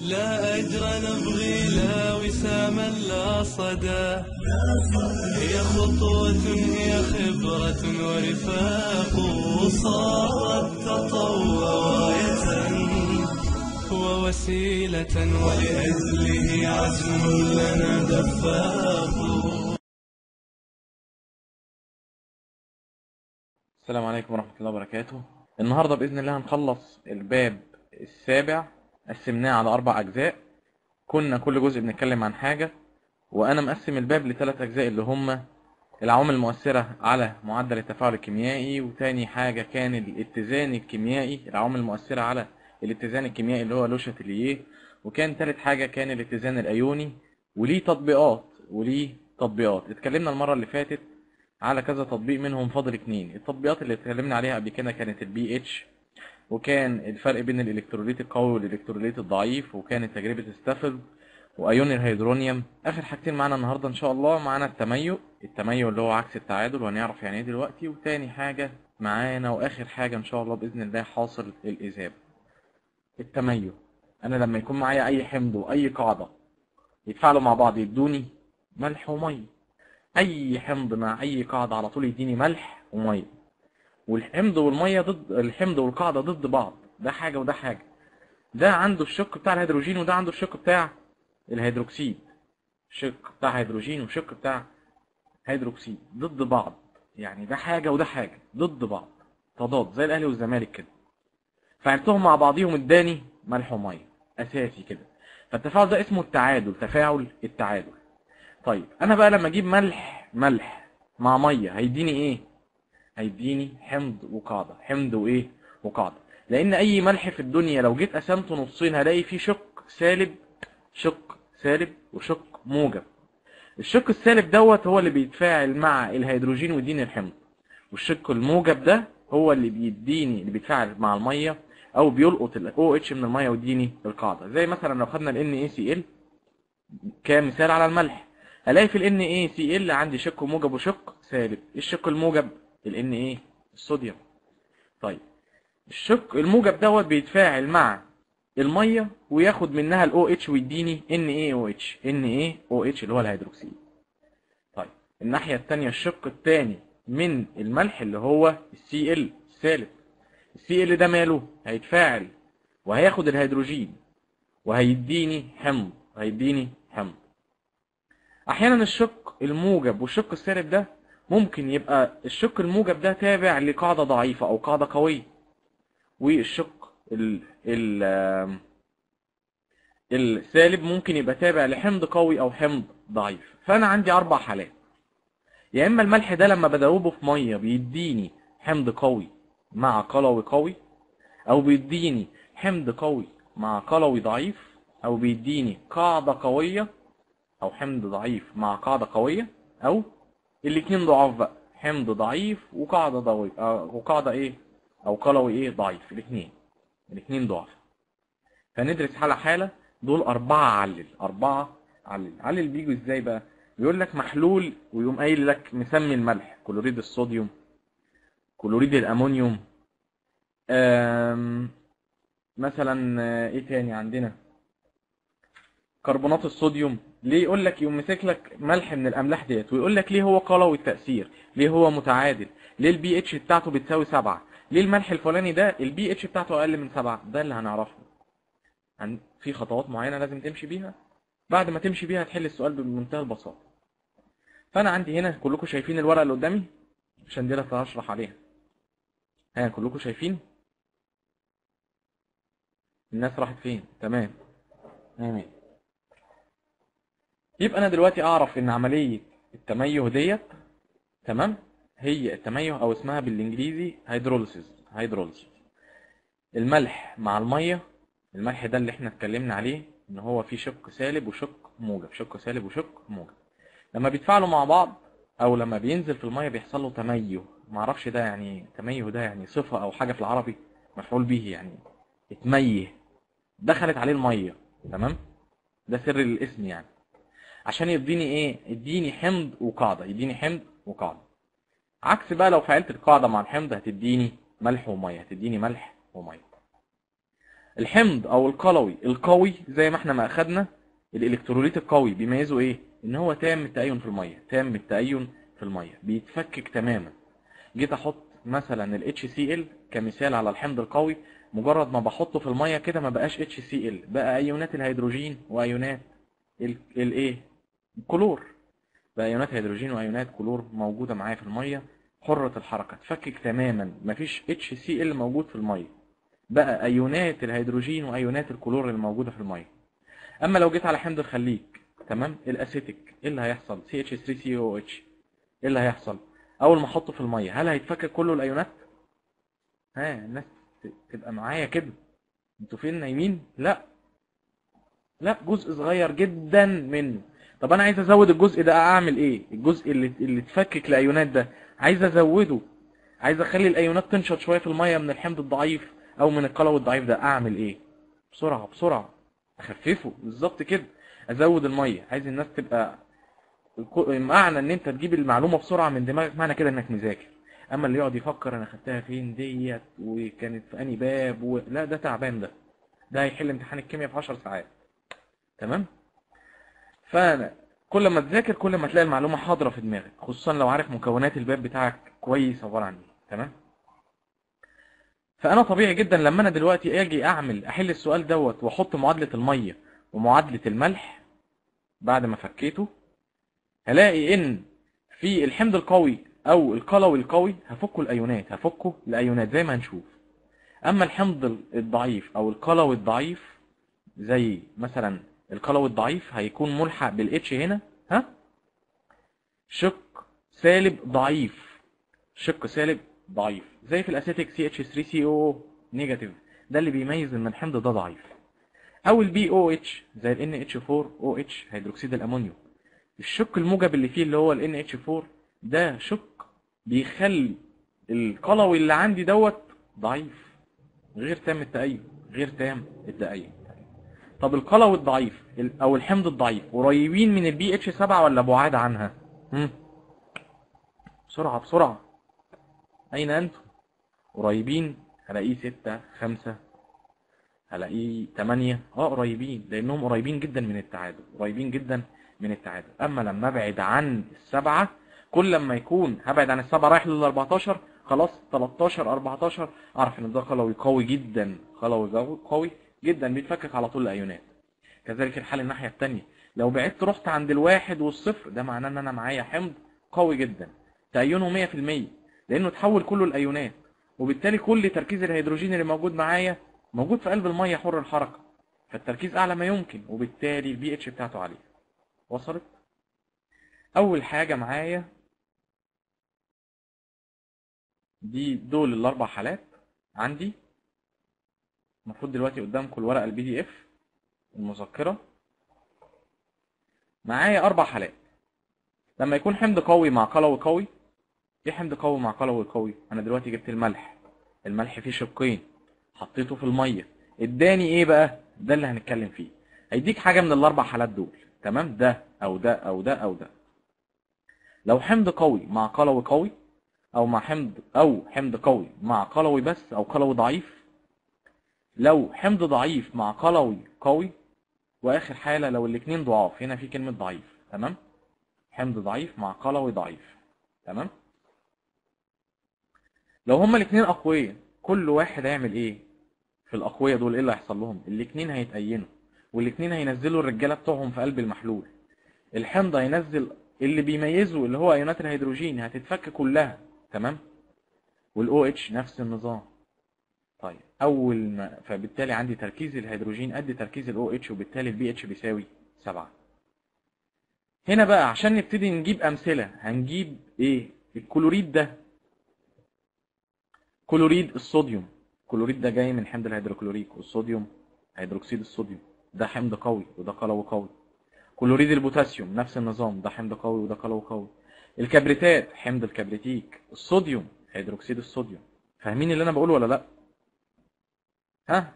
لا أجر نبغي لا وساما لا صدى هي خطوة هي خبرة ورفاق صارت تطوع راية ووسيلة ولأجله عزم لنا دفاق السلام عليكم ورحمة الله وبركاته النهاردة بإذن الله هنخلص الباب السابع قسمناه على أربع أجزاء كنا كل جزء بنتكلم عن حاجة وأنا مقسم الباب لثلاث أجزاء اللي هم العوامل المؤثرة على معدل التفاعل الكيميائي وتاني حاجة كان الاتزان الكيميائي العوامل المؤثرة على الاتزان الكيميائي اللي هو لو شاتيليه وكان تالت حاجة كان الاتزان الأيوني وليه تطبيقات وليه تطبيقات اتكلمنا المرة اللي فاتت على كذا تطبيق منهم فاضل اتنين التطبيقات اللي اتكلمنا عليها قبل كده كانت البي اتش وكان الفرق بين الالكتروليت القوي والالكتروليت الضعيف وكانت تجربة ستافل وايون الهيدرونيوم اخر حاجتين معانا النهارده ان شاء الله معانا التميؤ التميؤ اللي هو عكس التعادل وهنعرف يعني ايه دلوقتي وتاني حاجة معانا واخر حاجة ان شاء الله باذن الله حاصل الاذابة التميؤ انا لما يكون معايا اي حمض واي قاعدة يتفاعلوا مع بعض يدوني ملح وميه اي حمض مع اي قاعدة على طول يديني ملح وميه والحمض والميه ضد الحمض والقاعدة ضد بعض ده حاجة وده حاجة ده عنده الشق بتاع الهيدروجين وده عنده الشق بتاع الهيدروكسيد شق بتاع هيدروجين وشق بتاع هيدروكسيد ضد بعض يعني ده حاجة وده حاجة ضد بعض تضاد زي الاهلي والزمالك كده فعملتهم مع بعضيهم اداني ملح وميه اساسي كده فالتفاعل ده اسمه التعادل تفاعل التعادل طيب انا بقى لما اجيب ملح ملح مع ميه هيديني ايه هيديني حمض وقاعده حمض وايه وقاعده لان اي ملح في الدنيا لو جيت قسمته نصين هلاقي فيه شق سالب شق سالب وشق موجب الشق السالب دوت هو اللي بيتفاعل مع الهيدروجين ويديني الحمض والشق الموجب ده هو اللي بيديني اللي بيتفاعل مع الميه او بيلقط ال OH من الميه ويديني القاعده زي مثلا لو خدنا ال NaCl كمثال على الملح الاقي في ال NaCl عندي شق موجب وشق سالب ايه الشق الموجب ال Na الصوديوم طيب الشق الموجب دوت بيتفاعل مع الميه وياخد منها ال OH ويديني NaOH NaOH اللي هو الهيدروكسيد طيب الناحيه الثانيه الشق الثاني من الملح اللي هو الCl السالب الCl ده ماله هيتفاعل وهياخد الهيدروجين وهيديني حمض هيديني حمض احيانا الشق الموجب والشق السالب ده ممكن يبقى الشق الموجب ده تابع لقاعدة ضعيفة او قاعدة قوية والشق ال ال السالب ممكن يبقى تابع لحمض قوي او حمض ضعيف فانا عندي اربع حالات يا اما الملح ده لما بدوبه في ميه بيديني حمض قوي مع قلوي قوي او بيديني حمض قوي مع قلوي ضعيف او بيديني قاعدة قوية او حمض ضعيف مع قاعدة قوية او الاتنين ضعاف بقى حمض ضعيف وقاعدة ضعيف وقاعدة ايه او قلوي ايه ضعيف الاتنين الاتنين ضعف فندرس حالة حالة دول اربعة علل اربعة علل علل بيجوا ازاي بقى بيقول لك محلول ويقوم قايل لك مسمي الملح كلوريد الصوديوم كلوريد الامونيوم مثلا ايه تاني عندنا كربونات الصوديوم ليه يقول لك يقوم ماسك لك ملح من الاملاح ديت ويقول لك ليه هو قلوي التاثير ليه هو متعادل ليه البي اتش بتاعته بتساوي سبعة ليه الملح الفلاني ده البي اتش بتاعته اقل من سبعة ده اللي هنعرفه عن في خطوات معينه لازم تمشي بيها بعد ما تمشي بيها تحل السؤال بمنتهى البساطه فانا عندي هنا كلكم شايفين الورقه اللي قدامي عشان دي اللي هشرح عليها ها كلكم شايفين الناس راحت فين تمام امين يبقى انا دلوقتي اعرف ان عملية التميه ديت تمام هي التميه او اسمها بالانجليزي هيدروليسيس هيدروليسيس الملح مع الميه الملح ده اللي احنا اتكلمنا عليه ان هو فيه شق سالب وشق موجب شق سالب وشق موجب لما بيتفاعلوا مع بعض او لما بينزل في الميه بيحصل له تميه معرفش ده يعني تميه ده يعني صفة او حاجة في العربي مفعول به يعني اتميه دخلت عليه الميه تمام ده سر الاسم يعني عشان يديني ايه يديني حمض وقاعدة يديني حمض وقاعدة عكس بقى لو فعلت القاعدة مع الحمض هتديني ملح ومية هتديني ملح ومية الحمض او القلوي القوي زي ما احنا ما اخدنا الالكتروليت القوي بيميزه ايه ان هو تام التأين في المية تام التأين في المية بيتفكك تماما جيت احط مثلا ال HCl كمثال على الحمض القوي مجرد ما بحطه في المية كده ما بقاش HCl بقى ايونات الهيدروجين وايونات ال- الايه الكلور بقى ايونات هيدروجين وايونات كلور موجودة معايا في المية حرة الحركة تفكك تماما مفيش HCl موجود في المية بقى ايونات الهيدروجين وايونات الكلور اللي موجودة في المية اما لو جيت على حمض الخليج تمام الاسيتيك ايه اللي هيحصل CH3COOH ايه اللي هيحصل اول ما احطه في الميه هل هيتفكك كله الايونات ها الناس ت- تبقى معايا كده انتوا فين نايمين لا لا جزء صغير جدا منه طب انا عايز ازود الجزء ده اعمل ايه الجزء اللي اللي اتفكك الايونات ده عايز ازوده عايز اخلي الايونات تنشط شويه في الميه من الحمض الضعيف او من القلوي الضعيف ده اعمل ايه بسرعه بسرعه اخففه بالظبط كده ازود الميه عايز الناس تبقى الكو- معنى ان انت تجيب المعلومه بسرعه من دماغك معنى كده انك مذاكر اما اللي يقعد يفكر انا خدتها فين ديت وكانت في انهي باب و... لا ده تعبان ده ده هيحل امتحان الكيمياء في 10 ساعات تمام فانا كل ما تذاكر كل ما تلاقي المعلومه حاضره في دماغك خصوصا لو عارف مكونات الباب بتاعك كويس عباره عن ايه تمام فانا طبيعي جدا لما انا دلوقتي اجي اعمل احل السؤال دوت واحط معادله الميه ومعادله الملح بعد ما فكيته هلاقي ان في الحمض القوي او القلوي القوي هفكه الايونات هفكه الايونات زي ما هنشوف اما الحمض الضعيف او القلوي الضعيف زي مثلا القلوي الضعيف هيكون ملحق بالاتش هنا ها شق سالب ضعيف شق سالب ضعيف زي في الاسيتيك سي اتش 3 سي او نيجاتيف ده اللي بيميز ان الحمض ده ضعيف او البي او اتش زي ال ان اتش 4 او اتش هيدروكسيد الامونيوم الشق الموجب اللي فيه اللي هو ال NH4 ده شق بيخلي القلوي اللي عندي دوت ضعيف غير تام التأيد غير تام التأيد طب القلوي الضعيف ال- او الحمض الضعيف قريبين من البي اتش 7 ولا بعاد عنها هم؟ بسرعة بسرعة اين انتم قريبين هلاقيه 6 5 هلاقيه 8 اه قريبين لانهم قريبين جدا من التعادل قريبين جدا من التعادل اما لما ابعد عن السبعة كل لما يكون هبعد عن السبعة رايح لل 14 خلاص 13 14 اعرف ان ده قلوي قوي جدا قلوي جو- قوي جدا بيتفكك على طول الايونات كذلك الحال الناحية التانية لو بعدت رحت عند الواحد والصفر ده معناه ان انا معايا حمض قوي جدا تأينه 100% لانه تحول كله الايونات وبالتالي كل تركيز الهيدروجين اللي موجود معايا موجود في قلب المية حر الحركة فالتركيز اعلى ما يمكن وبالتالي البي اتش بتاعته عالية وصلت اول حاجة معايا دي دول الاربع حالات عندي المفروض دلوقتي قدامكم الورقة البي دي اف المذكرة معايا اربع حالات لما يكون حمض قوي مع قلوي قوي ايه حمض قوي مع قلوي قوي انا دلوقتي جبت الملح الملح فيه شقين حطيته في المية اداني ايه بقى ده اللي هنتكلم فيه هيديك حاجة من الاربع حالات دول تمام ده او ده او ده او ده لو حمض قوي مع قلوي قوي او مع حمض او حمض قوي مع قلوي بس او قلوي ضعيف لو حمض ضعيف مع قلوي قوي واخر حالة لو الاتنين ضعاف هنا في كلمة ضعيف تمام حمض ضعيف مع قلوي ضعيف تمام لو هما الاتنين اقوياء كل واحد هيعمل ايه في الاقوياء دول ايه اللي هيحصل لهم الاتنين هيتأينوا والاتنين هينزلوا الرجاله بتوعهم في قلب المحلول الحمض هينزل اللي بيميزه اللي هو ايونات الهيدروجين هتتفك كلها تمام والاو اتش نفس النظام طيب اول ما فبالتالي عندي تركيز الهيدروجين قد تركيز الاو اتش وبالتالي البي اتش بيساوي 7 هنا بقى عشان نبتدي نجيب امثله هنجيب ايه الكلوريد ده كلوريد الصوديوم الكلوريد ده جاي من حمض الهيدروكلوريك والصوديوم هيدروكسيد الصوديوم ده حمض قوي وده قلوي قوي كلوريد البوتاسيوم نفس النظام ده حمض قوي وده قلوي قوي الكبريتات حمض الكبريتيك الصوديوم هيدروكسيد الصوديوم فاهمين اللي انا بقوله ولا لا ها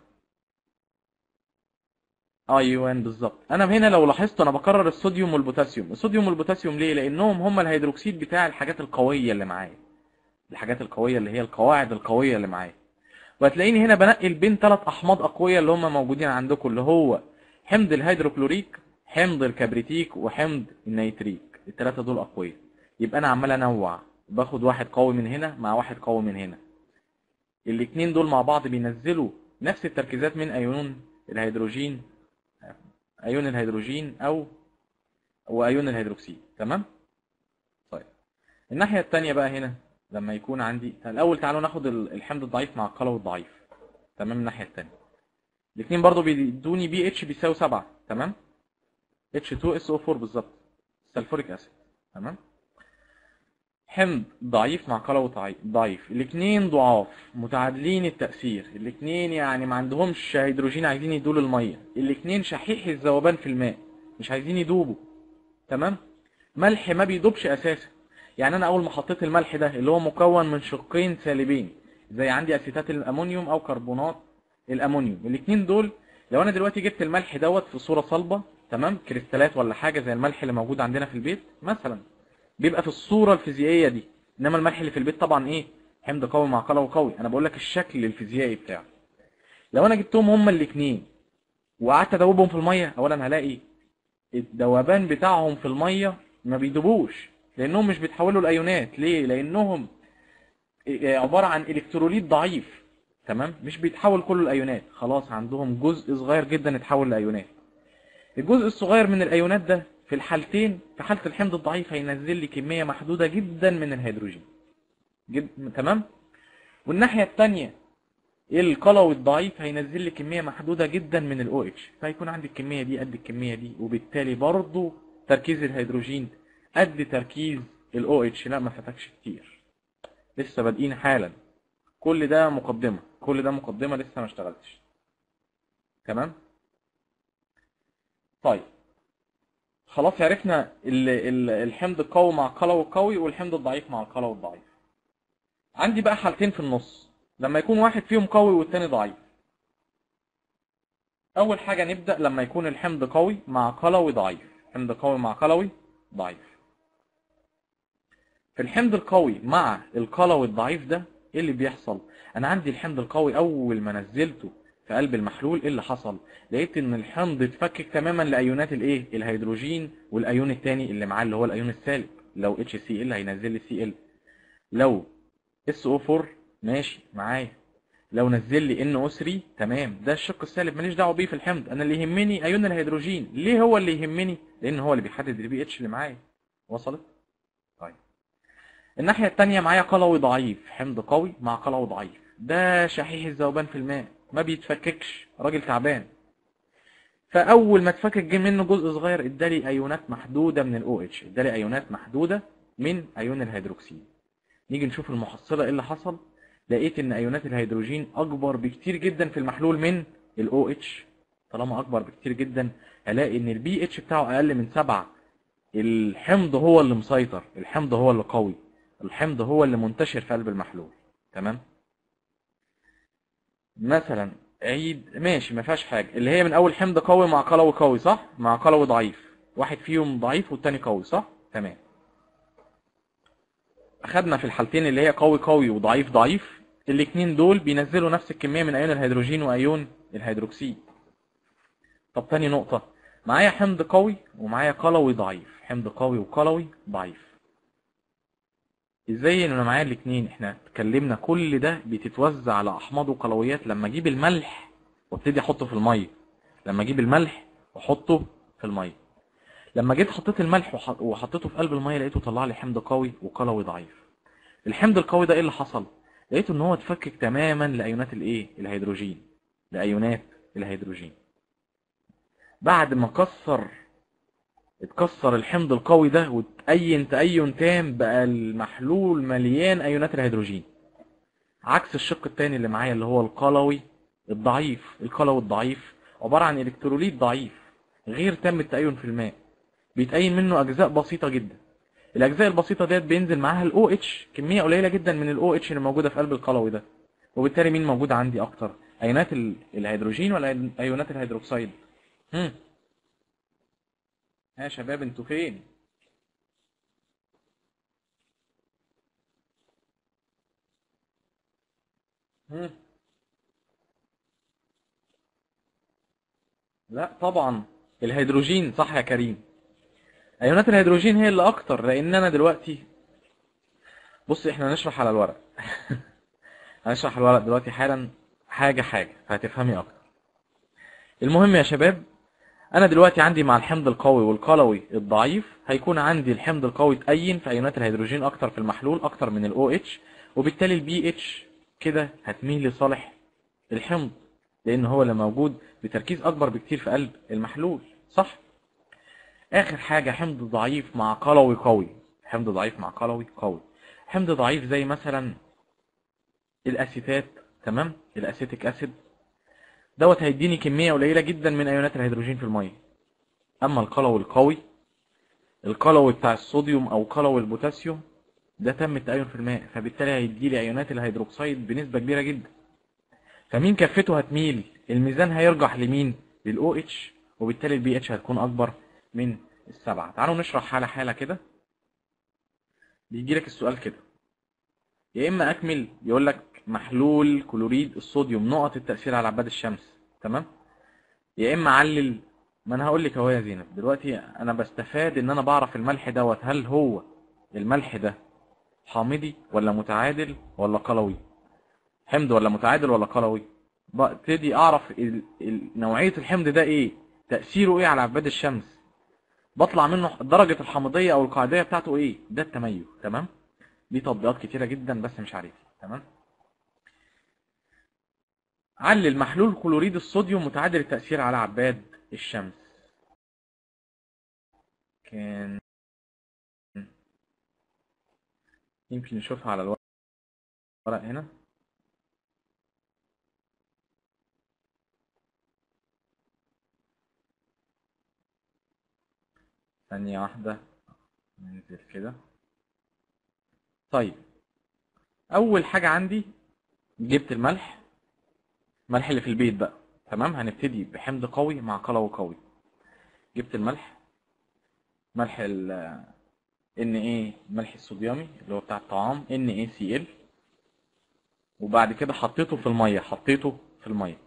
ايوه بالظبط انا هنا لو لاحظت انا بكرر الصوديوم والبوتاسيوم الصوديوم والبوتاسيوم ليه لانهم هم الهيدروكسيد بتاع الحاجات القويه اللي معايا الحاجات القويه اللي هي القواعد القويه اللي معايا وهتلاقيني هنا بنقل بين ثلاث احماض اقويه اللي هم موجودين عندكم اللي هو حمض الهيدروكلوريك حمض الكبريتيك وحمض النيتريك الثلاثه دول اقوياء يبقى انا عمال انوع باخد واحد قوي من هنا مع واحد قوي من هنا الاثنين دول مع بعض بينزلوا نفس التركيزات من ايون الهيدروجين ايون الهيدروجين او وايون الهيدروكسيد تمام طيب الناحيه الثانيه بقى هنا لما يكون عندي الاول تعالوا ناخد ال- الحمض الضعيف مع القلوي الضعيف تمام الناحيه الثانيه الاثنين برضو بيدوني بي اتش بيساوي 7 تمام H2SO4 بالظبط سلفوريك اسيد تمام حمض ضعيف مع قلوي ضعي- ضعيف الاثنين ضعاف متعادلين التأثير الاثنين يعني ما عندهمش هيدروجين عايزين يدولوا المية الاثنين شحيح الذوبان في الماء مش عايزين يدوبوا تمام ملح ما بيدوبش اساسا يعني انا اول ما حطيت الملح ده اللي هو مكون من شقين سالبين زي عندي اسيتات الامونيوم او كربونات الامونيوم الاثنين دول لو انا دلوقتي جبت الملح دوت في صورة صلبة تمام كريستالات ولا حاجة زي الملح اللي موجود عندنا في البيت مثلا بيبقى في الصورة الفيزيائية دي انما الملح اللي في البيت طبعا ايه حمض قوي مع قلوي قوي انا بقول لك الشكل الفيزيائي بتاعه لو انا جبتهم هما الاثنين وقعدت ادوبهم في الميه اولا هلاقي الذوبان بتاعهم في الميه ما بيدوبوش لانهم مش بيتحولوا لايونات ليه لانهم عباره عن الكتروليت ضعيف تمام مش بيتحول كله لايونات خلاص عندهم جزء صغير جدا اتحول لايونات الجزء الصغير من الايونات ده في الحالتين في حاله الحمض الضعيف هينزل لي كميه محدوده جدا من الهيدروجين جد... تمام والناحيه الثانيه القلوي الضعيف هينزل لي كميه محدوده جدا من الاو اتش فهيكون عندي الكميه دي قد الكميه دي وبالتالي برضو تركيز الهيدروجين قد تركيز الاو اتش لا ما فاتكش كتير لسه بادئين حالا كل ده مقدمه كل ده مقدمه لسه ما اشتغلتش تمام طيب خلاص عرفنا ال- ال- الحمض القوي مع القلوي القوي والحمض الضعيف مع القلوي الضعيف عندي بقى حالتين في النص لما يكون واحد فيهم قوي والتاني ضعيف اول حاجة نبدأ لما يكون الحمض قوي مع قلوي ضعيف حمض قوي مع قلوي ضعيف في الحمض القوي مع القلوي الضعيف ده ايه اللي بيحصل انا عندي الحمض القوي اول ما نزلته في قلب المحلول ايه اللي حصل لقيت ان الحمض اتفكك تماما لايونات الايه الهيدروجين والايون التاني اللي معاه اللي هو الايون السالب لو اتش سي ال هينزل لي سي ال لو اس او 4 ماشي معايا لو نزل لي ان او 3 تمام ده الشق السالب ماليش دعوه بيه في الحمض انا اللي يهمني ايون الهيدروجين ليه هو اللي يهمني لان هو اللي بيحدد البي اتش اللي معايا وصلت طيب الناحيه الثانيه معايا قلوي ضعيف حمض قوي مع قلوي ضعيف ده شحيح الذوبان في الماء ما بيتفككش راجل تعبان فاول ما اتفكك جه منه جزء صغير ادالي ايونات محدوده من الاو اتش ادالي ايونات محدوده من ايون الهيدروكسيد نيجي نشوف المحصله ايه اللي حصل لقيت ان ايونات الهيدروجين اكبر بكتير جدا في المحلول من الاو اتش طالما اكبر بكتير جدا هلاقي ان البي اتش بتاعه اقل من سبعة الحمض هو اللي مسيطر الحمض هو اللي قوي الحمض هو اللي منتشر في قلب المحلول تمام مثلا عيد ماشي ما فيهاش حاجه اللي هي من اول حمض قوي مع قلوي قوي صح مع قلوي ضعيف واحد فيهم ضعيف والتاني قوي صح تمام اخدنا في الحالتين اللي هي قوي قوي وضعيف ضعيف الاثنين دول بينزلوا نفس الكميه من ايون الهيدروجين وايون الهيدروكسيد طب تاني نقطه معايا حمض قوي ومعايا قلوي ضعيف حمض قوي وقلوي ضعيف ازاي ان انا معايا الاثنين احنا اتكلمنا كل ده بتتوزع على احماض وقلويات لما اجيب الملح وابتدي احطه في الميه لما اجيب الملح واحطه في الميه لما جيت حطيت الملح وح- وحطيته في قلب الميه لقيته طلع لي حمض قوي وقلوي ضعيف الحمض القوي ده ايه اللي حصل لقيته ان هو اتفكك تماما لايونات الايه الهيدروجين لايونات الهيدروجين بعد ما كسر اتكسر الحمض القوي ده وتأين تأين تام بقى المحلول مليان ايونات الهيدروجين عكس الشق التاني اللي معايا اللي هو القلوي الضعيف القلوي الضعيف عبارة عن الكتروليت ضعيف غير تام التأين في الماء بيتأين منه أجزاء بسيطة جدا الأجزاء البسيطة ديت بينزل معاها ال OH كمية قليلة جدا من ال OH اللي موجودة في قلب القلوي ده وبالتالي مين موجود عندي أكتر أيونات ال- الهيدروجين ولا أيونات الهيدروكسيد هم ها يا شباب انتوا فين هم لا طبعا الهيدروجين صح يا كريم ايونات الهيدروجين هي اللي اكتر لان انا دلوقتي بص احنا هنشرح على الورق هنشرح الورق دلوقتي حالا حاجة حاجة فهتفهمي اكتر المهم يا شباب انا دلوقتي عندي مع الحمض القوي والقلوي الضعيف هيكون عندي الحمض القوي تأين في ايونات الهيدروجين اكتر في المحلول اكتر من الاو اتش وبالتالي البي اتش كده هتميل لصالح الحمض لان هو اللي موجود بتركيز اكبر بكتير في قلب المحلول صح اخر حاجة حمض ضعيف مع قلوي قوي حمض ضعيف مع قلوي قوي حمض ضعيف زي مثلا الاسيتات تمام الاسيتيك اسيد دوت هيديني كمية قليلة جدا من ايونات الهيدروجين في المية اما القلوي القوي القلوي بتاع الصوديوم او قلوي البوتاسيوم ده تم التأين في الماء فبالتالي هيدي لي ايونات الهيدروكسيد بنسبة كبيرة جدا فمين كفته هتميل الميزان هيرجح لمين للاو اتش وبالتالي البي اتش هتكون اكبر من السبعة تعالوا نشرح حالة حالة كده بيجي لك السؤال كده يا اما اكمل يقول لك محلول كلوريد الصوديوم نقط التأثير على عباد الشمس تمام يا اما علل ما انا هقول لك اهو يا زينب دلوقتي انا بستفاد ان انا بعرف الملح دوت هل هو الملح ده حامضي ولا متعادل ولا قلوي حمض ولا متعادل ولا قلوي ببتدي اعرف ال... ال... نوعية الحمض ده ايه تأثيره ايه على عباد الشمس بطلع منه درجة الحامضية او القاعدية بتاعته ايه ده التميز تمام دي تطبيقات كتيرة جدا بس مش عارف تمام علل محلول كلوريد الصوديوم متعادل التأثير على عباد الشمس كان يمكن نشوفها على الورق هنا ثانية واحدة ننزل كده طيب أول حاجة عندي جبت الملح الملح اللي في البيت بقى تمام هنبتدي بحمض قوي مع قلوي قوي جبت الملح ملح ال ان ايه الملح الصوديومي اللي هو بتاع الطعام ان اي سي ال وبعد كده حطيته في الميه حطيته في الميه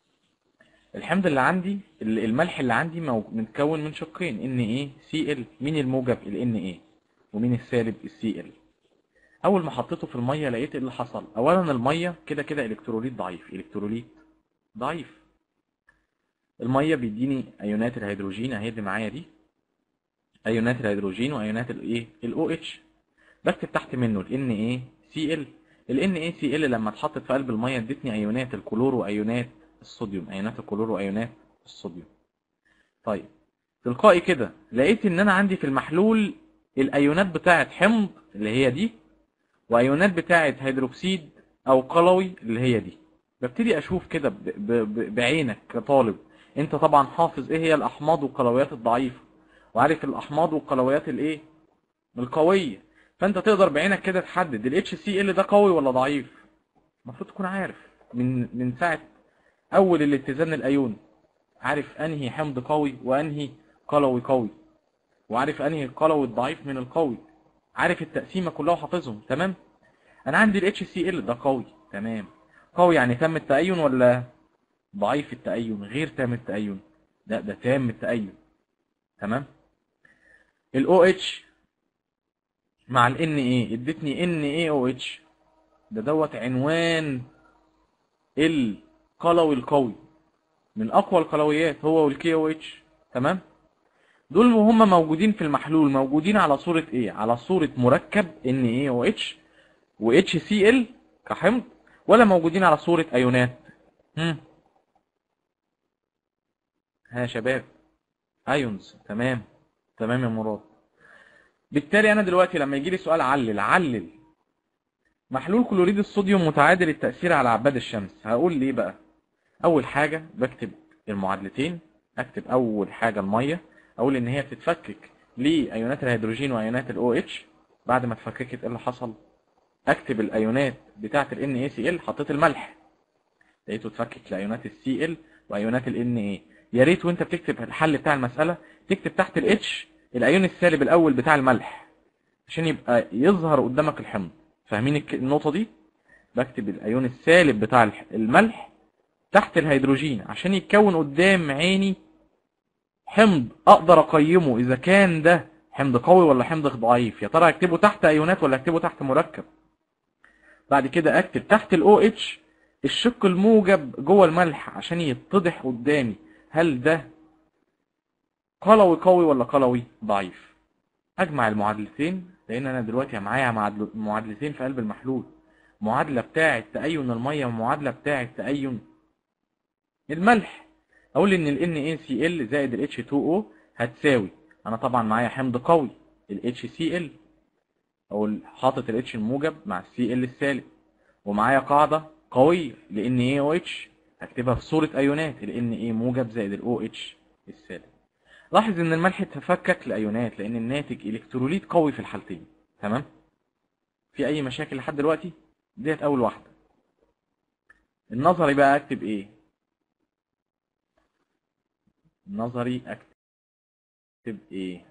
الحمض اللي عندي ال- الملح اللي عندي مو- متكون من شقين ان ايه سي ال مين الموجب ال ان ايه ومين السالب السي ال اول ما حطيته في الميه لقيت إيه اللي حصل اولا الميه كده كده الكتروليت ضعيف الكتروليت ضعيف الميه بيديني ايونات الهيدروجين اهي اللي معايا دي ايونات الهيدروجين وايونات الايه الاو اتش بكتب تحت منه ال ان ايه سي ال ال ان ايه سي ال لما اتحطت في قلب الميه ادتني ايونات الكلور وايونات الصوديوم ايونات الكلور وايونات الصوديوم طيب تلقائي كده لقيت ان انا عندي في المحلول الايونات بتاعه حمض اللي هي دي وايونات بتاعه هيدروكسيد او قلوي اللي هي دي ببتدي اشوف كده ب- ب- ب- بعينك كطالب انت طبعا حافظ ايه هي الاحماض والقلويات الضعيفه وعارف الاحماض والقلويات الايه القويه فانت تقدر بعينك كده تحدد ال HCl ده قوي ولا ضعيف المفروض تكون عارف من من ساعه اول الاتزان الايوني عارف انهي حمض قوي وانهي قلوي قوي وعارف انهي القلوي الضعيف من القوي عارف التقسيمه كلها وحافظهم تمام انا عندي ال HCl ده قوي تمام قوي يعني تم التأين ولا ضعيف التأين غير تام التأين لا ده تام التأين تمام ال OH مع ال NA ادتني NaOH ده دوت عنوان القلوي القوي من اقوى القلويات هو والكي او اتش تمام دول وهم موجودين في المحلول موجودين على صورة ايه على صورة مركب ان ايه او اتش و اتش سي ال كحمض ولا موجودين على صورة ايونات هم ها يا شباب ايونز تمام تمام يا مراد بالتالي انا دلوقتي لما يجي لي سؤال علل علل محلول كلوريد الصوديوم متعادل التأثير على عباد الشمس هقول ليه بقى اول حاجة بكتب المعادلتين اكتب اول حاجة المية اقول ان هي بتتفكك لايونات الهيدروجين وايونات الاو اتش بعد ما اتفككت ايه اللي حصل اكتب الايونات بتاعه ال NaCl حطيت الملح لقيته اتفكك لايونات السي ال وايونات ال Na يا ريت وانت بتكتب الحل بتاع المسألة تكتب تحت ال H الايون السالب الاول بتاع الملح عشان يبقى يظهر قدامك الحمض فاهمين الك- النقطة دي بكتب الايون السالب بتاع الح- الملح تحت الهيدروجين عشان يتكون قدام عيني حمض اقدر اقيمه اذا كان ده حمض قوي ولا حمض ضعيف يا ترى اكتبه تحت ايونات ولا اكتبه تحت مركب بعد كده اكتب تحت الاو اتش الشق الموجب جوه الملح عشان يتضح قدامي هل ده قلوي قوي ولا قلوي ضعيف اجمع المعادلتين لان انا دلوقتي معايا معادل- معادلتين في قلب المحلول معادلة بتاعة تأين المية ومعادلة بتاعة تأين الملح اقول ان ال NaCl زائد ال H2O هتساوي انا طبعا معايا حمض قوي ال HCl او حاطط ال H الموجب مع ال Cl السالب ومعايا قاعدة قوية ل NaOH هكتبها في صورة ايونات ال Na موجب زائد ال OH السالب لاحظ ان الملح اتفكك لايونات لان الناتج الكتروليت قوي في الحالتين تمام في اي مشاكل لحد دلوقتي ديت اول واحدة النظري بقى اكتب ايه النظري اكتب ايه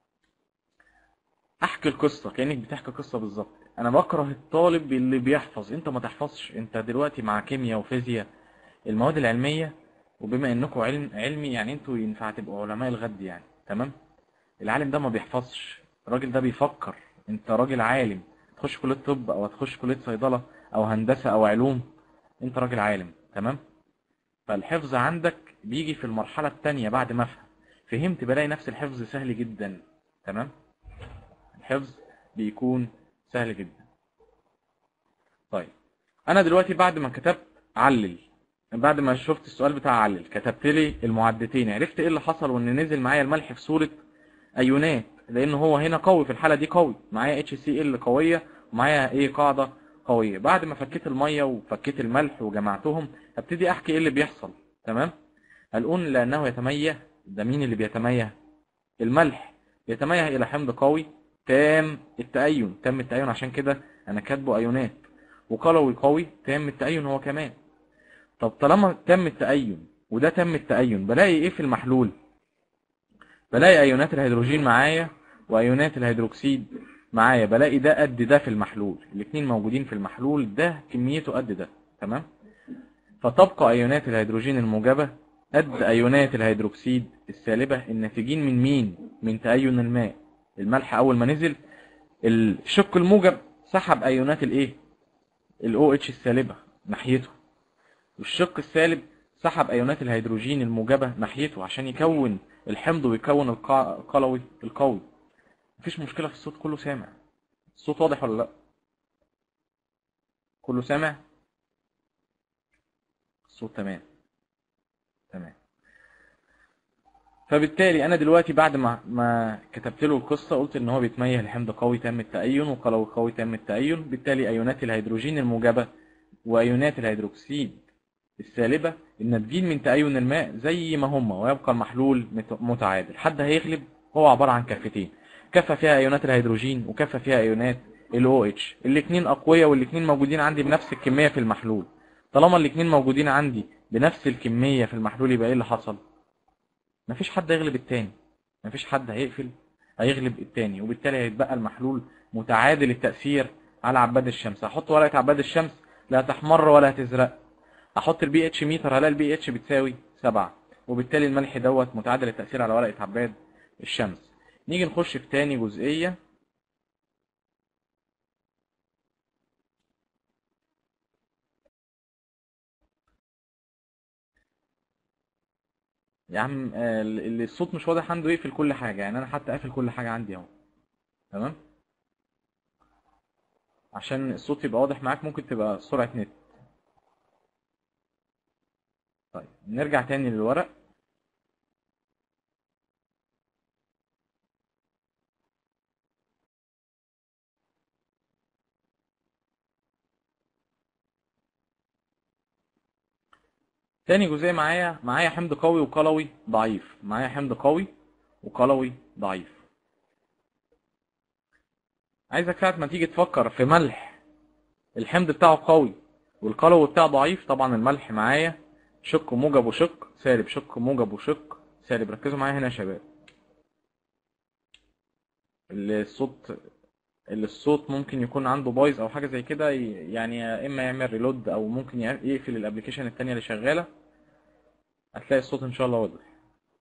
احكي القصة كأنك بتحكي قصة بالظبط انا بكره الطالب اللي بيحفظ انت ما تحفظش انت دلوقتي مع كيمياء وفيزياء المواد العلمية وبما انكم علم علمي يعني انتوا ينفع تبقوا علماء الغد يعني تمام العالم ده ما بيحفظش الراجل ده بيفكر انت راجل عالم تخش كلية طب او هتخش كلية صيدلة او هندسة او علوم انت راجل عالم تمام فالحفظ عندك بيجي في المرحلة التانية بعد ما افهم فهمت بلاقي نفس الحفظ سهل جدا تمام الحفظ بيكون سهل جدا طيب انا دلوقتي بعد ما كتبت علل بعد ما شفت السؤال بتاع علل كتبت لي المعدتين عرفت ايه اللي حصل وان نزل معايا الملح في صورة ايونات لان هو هنا قوي في الحالة دي قوي معايا اتش سي ال قوية ومعايا ايه قاعدة قوية بعد ما فكيت المية وفكيت الملح وجمعتهم هبتدي احكي ايه اللي بيحصل تمام هنقول لانه يتميه ده مين اللي بيتميه الملح يتميه الى حمض قوي تام التأين تام التأين عشان كده انا كاتبه ايونات وقلوي قوي تام التأين هو كمان طب طالما تم التأين وده تم التأين بلاقي ايه في المحلول بلاقي ايونات الهيدروجين معايا وايونات الهيدروكسيد معايا بلاقي ده قد ده في المحلول الاتنين موجودين في المحلول ده كميته قد ده تمام فتبقى ايونات الهيدروجين الموجبة قد ايونات الهيدروكسيد السالبة الناتجين من مين من تأين الماء الملح اول ما نزل الشق الموجب سحب ايونات الايه الاو اتش السالبة ناحيته والشق السالب سحب ايونات الهيدروجين الموجبة ناحيته عشان يكون الحمض ويكون القا- القلوي القوي مفيش مشكلة في الصوت كله سامع الصوت واضح ولا لا كله سامع الصوت تمام تمام فبالتالي انا دلوقتي بعد ما ما كتبت له القصه قلت ان هو بيتميز لحمض قوي تام التأين وقلوي قوي تام التأين بالتالي ايونات الهيدروجين الموجبه وايونات الهيدروكسيد السالبه الناتجين من تأين الماء زي ما هم ويبقى المحلول مت- متعادل حد هيغلب هو عباره عن كفتين كفه فيها ايونات الهيدروجين وكفه فيها ايونات الاو اتش الاثنين اقوياء والاثنين موجودين عندي بنفس الكميه في المحلول طالما الاثنين موجودين عندي بنفس الكميه في المحلول يبقى ايه اللي حصل مفيش حد هيغلب التاني مفيش حد هيقفل هيغلب التاني وبالتالي هيتبقى المحلول متعادل التأثير على عباد الشمس هحط ورقة عباد الشمس لا هتحمر ولا هتزرق احط البي اتش ميتر هلاقي البي اتش بتساوي سبعة وبالتالي الملح دوت متعادل التأثير على ورقة عباد الشمس نيجي نخش في تاني جزئية يا عم آه، اللي الصوت مش واضح عنده يقفل كل حاجة يعني انا حتى قافل كل حاجة عندي اهو تمام عشان الصوت يبقى واضح معاك ممكن تبقى سرعة نت طيب نرجع تاني للورق تاني جزئية معايا معايا حمض قوي وقلوي ضعيف معايا حمض قوي وقلوي ضعيف عايزك ساعة ما تيجي تفكر في ملح الحمض بتاعه قوي والقلوي بتاعه ضعيف طبعا الملح معايا شق موجب وشق سالب شق موجب وشق سالب ركزوا معايا هنا يا شباب اللي الصوت اللي الصوت ممكن يكون عنده بايظ او حاجه زي كده ي- يعني يا اما يعمل ريلود او ممكن يق- يقفل الابلكيشن التانية اللي شغاله هتلاقي الصوت ان شاء الله واضح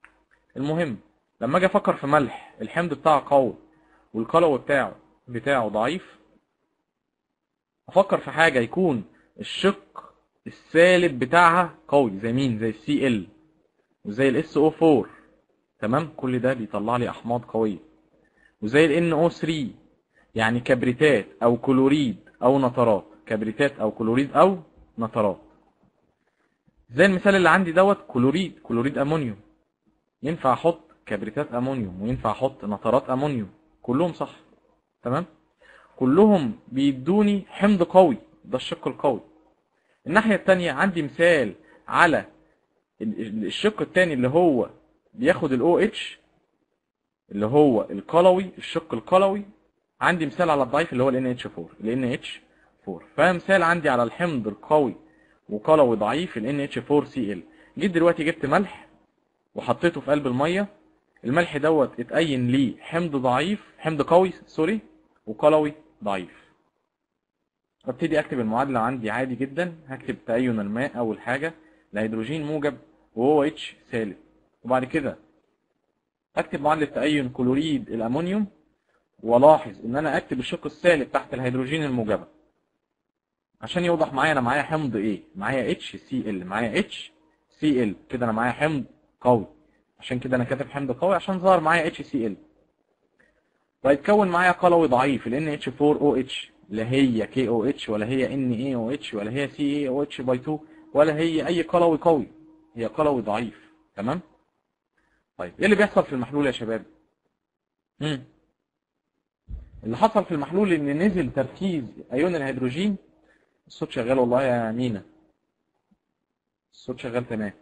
المهم لما اجي افكر في ملح الحمض بتاعه قوي والقلوي بتاعه بتاعه ضعيف افكر في حاجة يكون الشق السالب بتاعها قوي زي مين زي السي ال وزي الاس او 4 تمام كل ده بيطلع لي احماض قوية وزي ال او 3 يعني كبريتات او كلوريد او نترات كبريتات او كلوريد او نترات زي المثال اللي عندي دوت كلوريد كلوريد امونيوم ينفع احط كبريتات امونيوم وينفع احط نترات امونيوم كلهم صح تمام كلهم بيدوني حمض قوي ده الشق القوي الناحية التانية عندي مثال على ال- ال- الشق التاني اللي هو بياخد ال OH اللي هو القلوي الشق القلوي عندي مثال على الضعيف اللي هو ال NH4 ال NH4 فمثال عندي على الحمض القوي وقلوي ضعيف ال NH4Cl جيت دلوقتي جبت ملح وحطيته في قلب المية الملح دوت اتأين ليه حمض ضعيف حمض قوي سوري وقلوي ضعيف ابتدي اكتب المعادلة عندي عادي جدا هكتب تأين الماء اول حاجة الهيدروجين موجب و OH سالب وبعد كده اكتب معادلة تأين كلوريد الامونيوم والاحظ ان انا اكتب الشق السالب تحت الهيدروجين الموجبة عشان يوضح معايا انا معايا حمض ايه معايا HCl معايا HCl كده انا معايا حمض قوي عشان كده انا كاتب حمض قوي عشان ظهر معايا HCl وهيتكون معايا قلوي ضعيف ال NH4OH لا هي KOH ولا هي NaOH ولا هي CaOH باي 2 ولا هي اي قلوي قوي هي قلوي ضعيف تمام طيب ايه اللي بيحصل في المحلول يا شباب مم. اللي حصل في المحلول ان نزل تركيز ايون الهيدروجين الصوت شغال والله يا مينا الصوت شغال تمام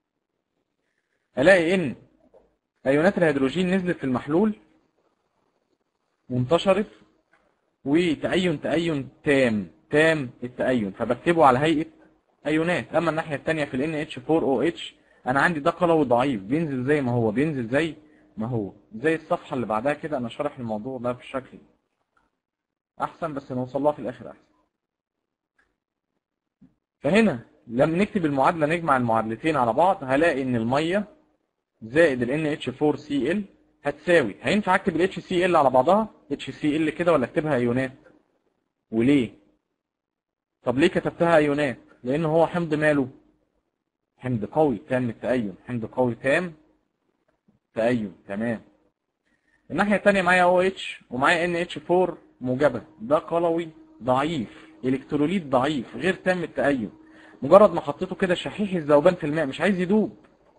الاقي ان ايونات الهيدروجين نزلت في المحلول وانتشرت وتأين تأين تام تام التأين فبكتبه على هيئة أيونات أما الناحية التانية في ال NH4OH أنا عندي ده قلوي ضعيف بينزل زي ما هو بينزل زي ما هو زي الصفحة اللي بعدها كده أنا شارح الموضوع ده بشكل أحسن بس نوصل لها في الآخر أحسن فهنا لما نكتب المعادلة نجمع المعادلتين على بعض هلاقي إن المية زائد ال NH4Cl هتساوي هينفع اكتب ال HCl على بعضها HCl كده ولا اكتبها ايونات وليه طب ليه كتبتها ايونات لان هو حمض ماله حمض قوي تام التأين حمض قوي تام تأين تمام الناحية التانية معايا OH ومعايا NH4 موجبة ده قلوي ضعيف الكتروليت ضعيف غير تام التأين مجرد ما حطيته كده شحيح الذوبان في الماء مش عايز يدوب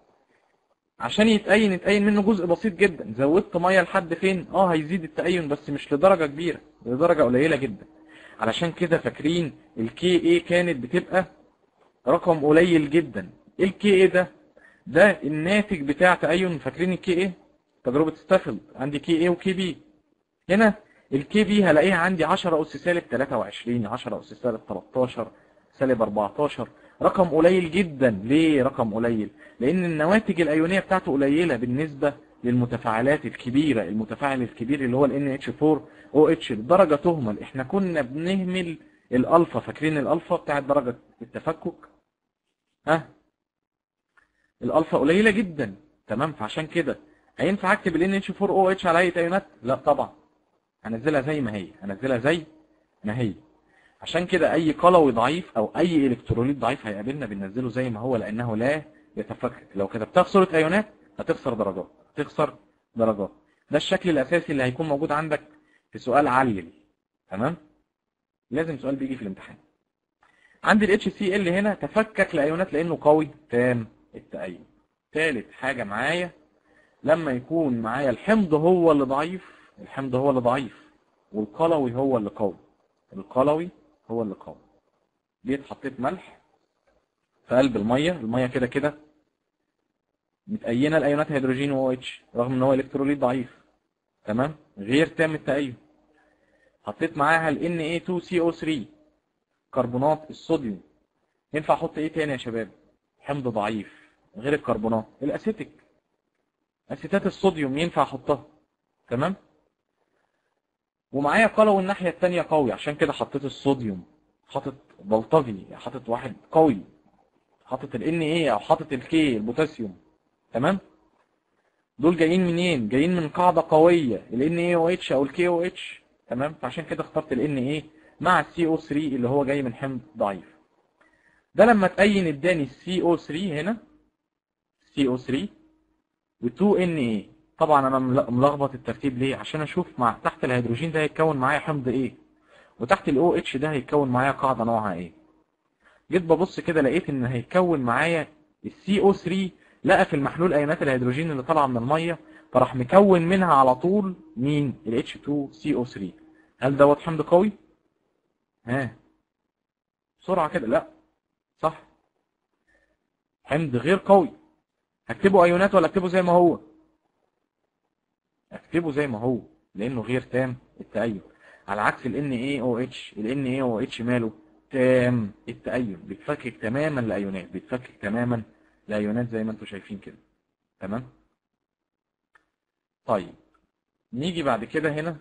عشان يتأين يتأين منه جزء بسيط جدا زودت ميه لحد فين اه هيزيد التأين بس مش لدرجة كبيرة لدرجة قليلة جدا علشان كده فاكرين الكي اي كانت بتبقى رقم قليل جدا ايه الكي اي ده ده الناتج بتاع تأين فاكرين الكي اي تجربة ستافيلد عندي كي اي وكي بي هنا الكي بي هلاقيها عندي 10 اس سالب 23 10 اس سالب 13 سالب 14 رقم قليل جدا ليه رقم قليل لان النواتج الايونيه بتاعته قليله بالنسبه للمتفاعلات الكبيره المتفاعل الكبير اللي هو ال NH4OH درجه تهمل احنا كنا بنهمل الالفا فاكرين الالفا بتاعت درجه التفكك ها الالفا قليله جدا تمام فعشان كده هينفع اكتب ال NH4OH على هيئه ايونات لا طبعا هنزلها زي ما هي هنزلها زي ما هي عشان كده اي قلوي ضعيف او اي الكتروليت ضعيف هيقابلنا بننزله زي ما هو لانه لا يتفكك لو كتبتها في صورة ايونات هتخسر درجات هتخسر درجات ده الشكل الاساسي اللي هيكون موجود عندك في سؤال علل تمام لازم سؤال بيجي في الامتحان عندي ال HCl هنا تفكك لايونات لانه قوي تام التأين ثالث حاجة معايا لما يكون معايا الحمض هو اللي ضعيف الحمض هو اللي ضعيف والقلوي هو اللي قوي القلوي هو اللي قوي جيت حطيت ملح في قلب الميه الميه كده كده متأينة الأيونات هيدروجين و OH رغم ان هو الكتروليت ضعيف تمام غير تام التأين حطيت معاها ال Na2CO3 كربونات الصوديوم ينفع احط ايه تاني يا شباب حمض ضعيف غير الكربونات الاسيتيك اسيتات الصوديوم ينفع احطها تمام ومعايا قلوي الناحية التانية قوي عشان كده حطيت الصوديوم حاطط بلطجي حاطط واحد قوي حاطط ال Na او حاطط الكي البوتاسيوم تمام دول جايين منين جايين من قاعدة قوية ال NaOH او ال KOH تمام فعشان كده اخترت ال Na مع ال CO3 اللي هو جاي من حمض ضعيف ده لما تأين اداني ال CO3 هنا CO3 و 2Na طبعا انا مل- ملخبط الترتيب ليه عشان اشوف مع تحت الهيدروجين ده هيتكون معايا حمض ايه وتحت ال OH ده هيتكون معايا قاعدة نوعها ايه جيت ببص كده لقيت ان هيتكون معايا ال CO3 لقى في المحلول ايونات الهيدروجين اللي طالعه من الميه فراح مكون منها على طول مين ال H2CO3 هل دوت حمض قوي ها بسرعه كده لا صح حمض غير قوي هكتبه ايونات ولا اكتبه زي ما هو اكتبه زي ما هو لانه غير تام التأين على عكس ال NaOH ال NaOH ماله تام التأين بيتفكك تماما لايونات بيتفكك تماما لايونات زي ما انتم شايفين كده تمام طيب نيجي بعد كده هنا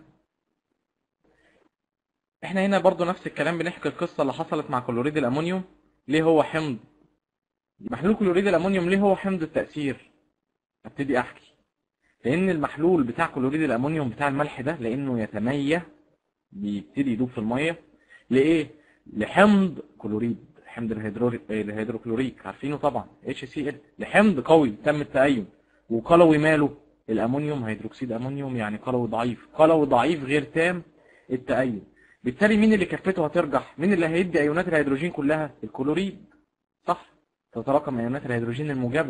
احنا هنا برضو نفس الكلام بنحكي القصة اللي حصلت مع كلوريد الامونيوم ليه هو حمض محلول كلوريد الامونيوم ليه هو حمض التأثير ابتدي احكي لان المحلول بتاع كلوريد الامونيوم بتاع الملح ده لانه يتميز بيبتدي يدوب في الميه لايه لحمض كلوريد حمض الهيدرو الهيدروكلوريك عارفينه طبعا HCl لحمض قوي تم التأين وقلوي ماله الامونيوم هيدروكسيد امونيوم يعني قلوي ضعيف قلوي ضعيف غير تام التأين بالتالي مين اللي كفته هترجح مين اللي هيدي ايونات الهيدروجين كلها الكلوريد صح تتراكم ايونات الهيدروجين الموجبه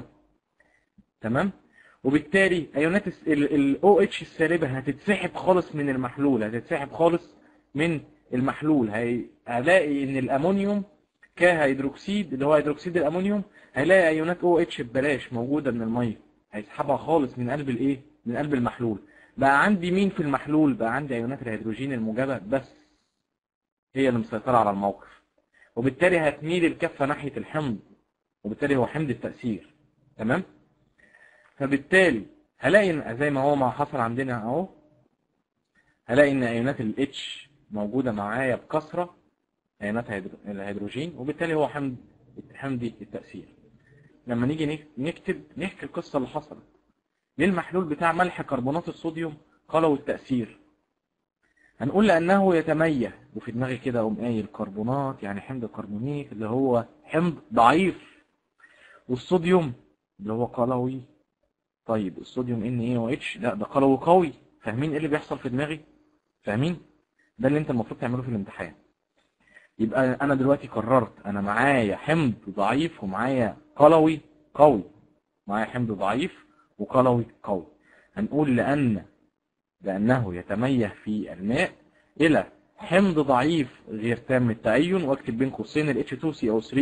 تمام وبالتالي ايونات ال OH السالبه هتتسحب خالص من المحلول هتتسحب خالص من المحلول هي- هلاقي ان الامونيوم كهيدروكسيد اللي هو هيدروكسيد الامونيوم هيلاقي ايونات OH ببلاش موجوده من الميه هيسحبها خالص من قلب الايه من قلب المحلول بقى عندي مين في المحلول بقى عندي ايونات الهيدروجين الموجبه بس هي اللي مسيطره على الموقف وبالتالي هتميل الكفه ناحيه الحمض وبالتالي هو حمض التأثير تمام فبالتالي هلاقي إن زي ما هو ما حصل عندنا اهو هلاقي ان ايونات ال H موجودة معايا بكثرة ايونات هيدرو- الهيدروجين وبالتالي هو حمض حمضي التأثير لما نيجي نك- نكتب نحكي القصة اللي حصلت ليه المحلول بتاع ملح كربونات الصوديوم قلوي التأثير هنقول لأنه يتميز وفي دماغي كده أقوم قايل كربونات يعني حمض كربونيك اللي هو حمض ضعيف والصوديوم اللي هو قلوي طيب الصوديوم NaOH لا ده قلوي قوي فاهمين ايه اللي بيحصل في دماغي فاهمين ده اللي انت المفروض تعمله في الامتحان يبقى انا دلوقتي قررت انا معايا حمض ضعيف ومعايا قلوي قوي معايا حمض ضعيف وقلوي قوي هنقول لأن لأنه يتميز في الماء إلى حمض ضعيف غير تام التأين واكتب بين قوسين ال H2CO3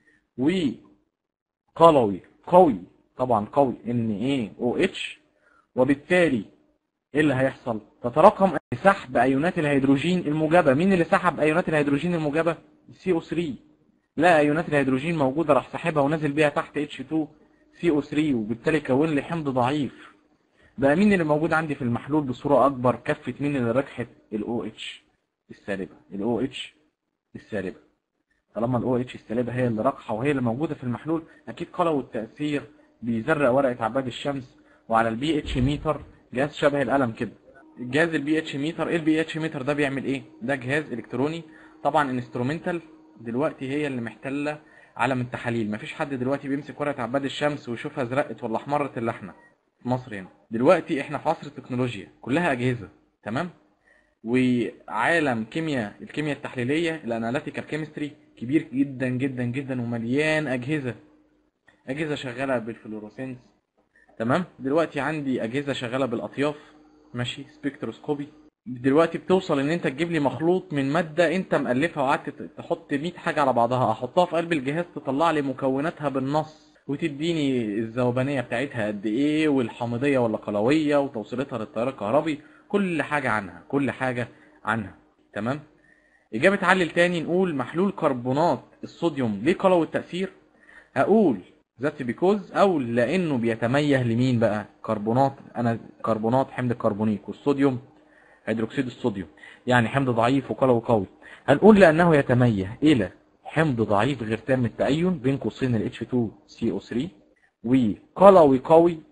وقلوي قوي طبعا قوي NaOH وبالتالي ايه اللي هيحصل تتراكم سحب ايونات الهيدروجين الموجبه مين اللي سحب ايونات الهيدروجين الموجبه CO3 لا ايونات الهيدروجين موجوده راح سحبها ونزل بيها تحت H2 CO3 وبالتالي كون لي حمض ضعيف بقى مين اللي موجود عندي في المحلول بصوره اكبر كفه مين اللي رجحت ال OH السالبه ال OH السالبه طالما ال OH السالبه هي اللي راجحه وهي اللي موجوده في المحلول اكيد قلوي التاثير بيزرق ورقه عباد الشمس وعلى البي اتش ميتر جهاز شبه القلم كده الجهاز البي اتش ميتر ايه البي اتش ميتر ده بيعمل ايه ده جهاز الكتروني طبعا انسترومنتال دلوقتي هي اللي محتله عالم التحاليل مفيش حد دلوقتي بيمسك ورقه عباد الشمس ويشوفها ازرقت ولا احمرت الا احنا في مصر هنا دلوقتي احنا في عصر التكنولوجيا كلها اجهزه تمام وعالم كيمياء الكيمياء التحليليه الاناليتيكال كيمستري كبير جدا جدا جدا ومليان اجهزه اجهزه شغاله بالفلوروسنس تمام دلوقتي عندي اجهزه شغاله بالاطياف ماشي سبكتروسكوبي دلوقتي بتوصل ان انت تجيب لي مخلوط من ماده انت مالفها وقعدت تحط 100 حاجه على بعضها احطها في قلب الجهاز تطلع لي مكوناتها بالنص وتديني الذوبانيه بتاعتها قد ايه والحامضيه ولا قلويه وتوصيلتها للتيار الكهربي كل حاجه عنها كل حاجه عنها تمام اجابه علل تاني نقول محلول كربونات الصوديوم ليه قلوي التاثير هقول ذات بيكوز او لانه بيتميز لمين بقى كربونات انا كربونات حمض الكربونيك والصوديوم هيدروكسيد الصوديوم يعني حمض ضعيف وقلوي قوي هنقول لانه يتميز الى حمض ضعيف غير تام التأين بين قوسين ال H2CO3 وقلوي قوي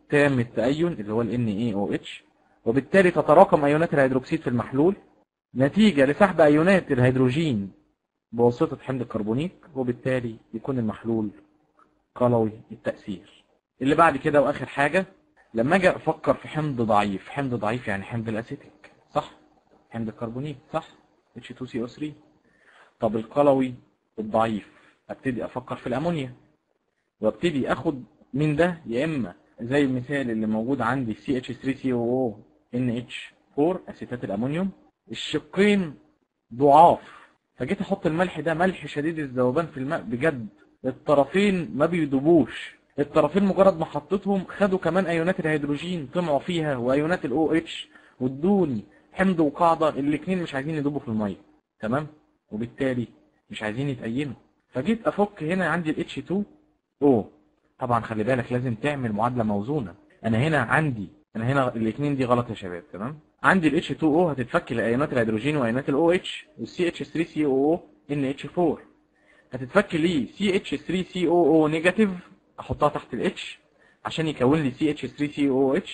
تام التأين اللي هو ال NaOH وبالتالي تتراكم أيونات الهيدروكسيد في المحلول نتيجة لسحب أيونات الهيدروجين بواسطة حمض الكربونيك وبالتالي يكون المحلول قلوي التأثير اللي بعد كده وآخر حاجة لما أجي أفكر في حمض ضعيف حمض ضعيف يعني حمض الأسيتيك صح حمض الكربونيك صح H2CO3 طب القلوي الضعيف ابتدي افكر في الامونيا وابتدي اخد من ده يا اما زي المثال اللي موجود عندي CH3COO NH4 اسيتات الامونيوم الشقين ضعاف فجيت احط الملح ده ملح شديد الذوبان في الماء بجد الطرفين ما بيدوبوش الطرفين مجرد ما حطيتهم خدوا كمان ايونات الهيدروجين طمعوا فيها وايونات الاو اتش وادوني حمض وقاعده الاثنين مش عايزين يدوبوا في الميه تمام وبالتالي مش عايزين يتأينوا فجيت افك هنا عندي ال H2O طبعا خلي بالك لازم تعمل معادلة موزونة انا هنا عندي انا هنا الاثنين دي غلط يا شباب تمام عندي ال H2O هتتفك لايونات الهيدروجين وايونات ال OH وال CH3COO NH4 هتتفك لي CH3COO نيجاتيف احطها تحت ال H عشان يكون لي CH3COOH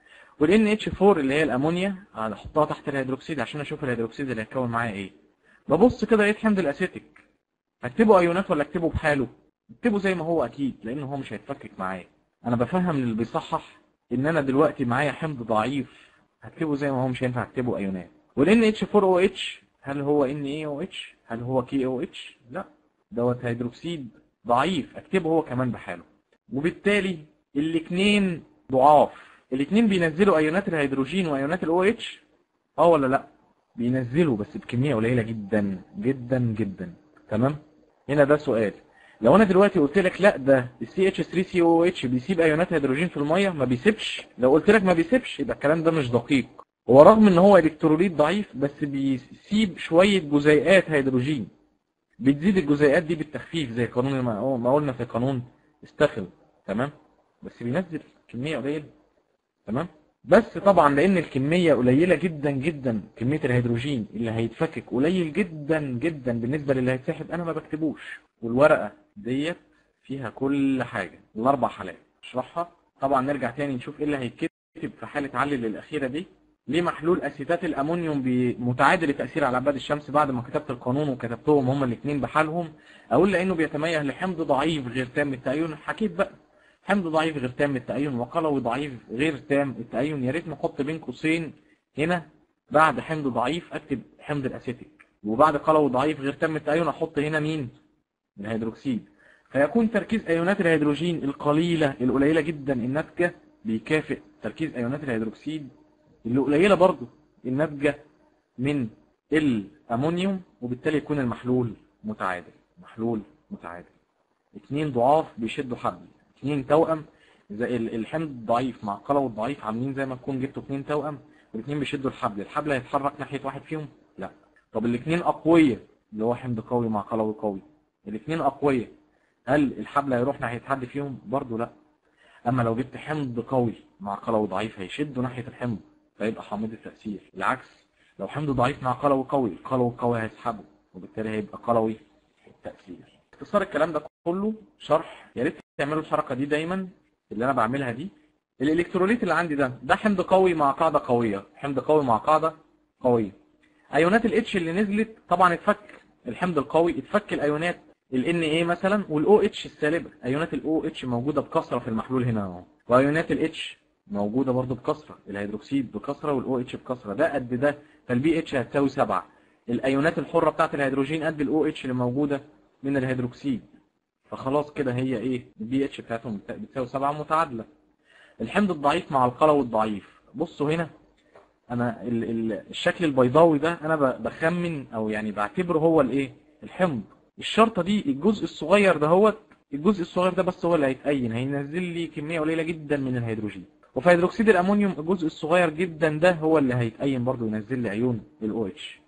وال NH4 اللي هي الامونيا هحطها تحت الهيدروكسيد عشان اشوف الهيدروكسيد اللي هيتكون معايا ايه ببص كده لقيت حمض الاسيتيك اكتبه ايونات ولا اكتبه بحاله اكتبه زي ما هو اكيد لان هو مش هيتفكك معايا انا بفهم للي بيصحح ان انا دلوقتي معايا حمض ضعيف هكتبه زي ما هو مش هينفع اكتبه ايونات وال NH4OH هل هو NaOH هل هو KOH لا دوت هيدروكسيد ضعيف اكتبه هو كمان بحاله وبالتالي الاثنين ضعاف الاثنين بينزلوا ايونات الهيدروجين وايونات ال OH اه ولا لا بينزلوا بس بكمية قليلة جدا جدا جدا تمام هنا ده سؤال لو انا دلوقتي قلت لك لا ده ال CH3COOH بيسيب ايونات هيدروجين في المية ما بيسيبش لو قلت لك ما بيسيبش يبقى الكلام ده مش دقيق هو رغم ان هو الكتروليت ضعيف بس بيسيب شوية جزيئات هيدروجين بتزيد الجزيئات دي بالتخفيف زي قانون ما ما قلنا في قانون استخل تمام بس بينزل كمية قليلة تمام بس طبعا لان الكمية قليلة جدا جدا كمية الهيدروجين اللي هيتفكك قليل جدا جدا بالنسبة للي هيتسحب انا ما بكتبوش والورقة ديت فيها كل حاجة الاربع حالات اشرحها طبعا نرجع تاني نشوف ايه اللي هيتكتب في حالة علل الاخيرة دي ليه محلول اسيتات الامونيوم متعادل التأثير على عباد الشمس بعد ما كتبت القانون وكتبتهم هما الاثنين بحالهم اقول لانه بيتميز لحمض ضعيف غير تام التأين حكيت بقى حمض ضعيف غير تام التأين وقلوي ضعيف غير تام التأين يا ريت نحط بين قوسين هنا بعد حمض ضعيف اكتب حمض الاسيتيك وبعد قلوي ضعيف غير تام التأين احط هنا مين الهيدروكسيد فيكون تركيز ايونات الهيدروجين القليلة القليلة جدا الناتجة بيكافئ تركيز ايونات الهيدروكسيد اللي قليلة برضو الناتجة من الامونيوم وبالتالي يكون المحلول متعادل محلول متعادل اتنين ضعاف بيشدوا حبل اتنين توأم زي الحمض الضعيف مع القلوي الضعيف عاملين زي ما تكون جبتوا اتنين توأم والاثنين بيشدوا الحبل الحبل هيتحرك ناحية واحد فيهم لا طب الاثنين اقوياء اللي هو حمض قوي مع قلوي قوي الاثنين اقوياء هل الحبل هيروح ناحية حد فيهم برضو لا اما لو جبت حمض قوي مع قلوي ضعيف هيشدوا ناحية الحمض فيبقى حامض التأثير العكس لو حمض ضعيف مع قلوي قوي القلوي القوي هيسحبه وبالتالي هيبقى قلوي التأثير اختصار الكلام ده كله شرح يا ريت تعملوا الحركة دي دايما اللي انا بعملها دي الالكتروليت اللي عندي ده ده حمض قوي مع قاعدة قوية حمض قوي مع قاعدة قوية ايونات الاتش اللي نزلت طبعا اتفك الحمض القوي اتفك الايونات ال Na مثلا والاو اتش السالبة ايونات الاو اتش موجودة بكثرة في المحلول هنا اهو وايونات الاتش موجودة برضو بكثرة الهيدروكسيد بكثرة والاو اتش بكثرة ده قد ده فالبي اتش هتساوي 7 الايونات الحرة بتاعت الهيدروجين قد الاو اتش اللي موجودة من الهيدروكسيد فخلاص كده هي ايه البي اتش بتاعتهم بتساوي 7 متعادلة الحمض الضعيف مع القلوي الضعيف بصوا هنا انا ال ال الشكل البيضاوي ده انا بخمن او يعني بعتبره هو الايه الحمض الشرطة دي الجزء الصغير ده هو الجزء الصغير ده بس هو اللي هيتأين هينزل لي كمية قليلة جدا من الهيدروجين وفي هيدروكسيد الامونيوم الجزء الصغير جدا ده هو اللي هيتأين برضه ينزل لي عيون الاو اتش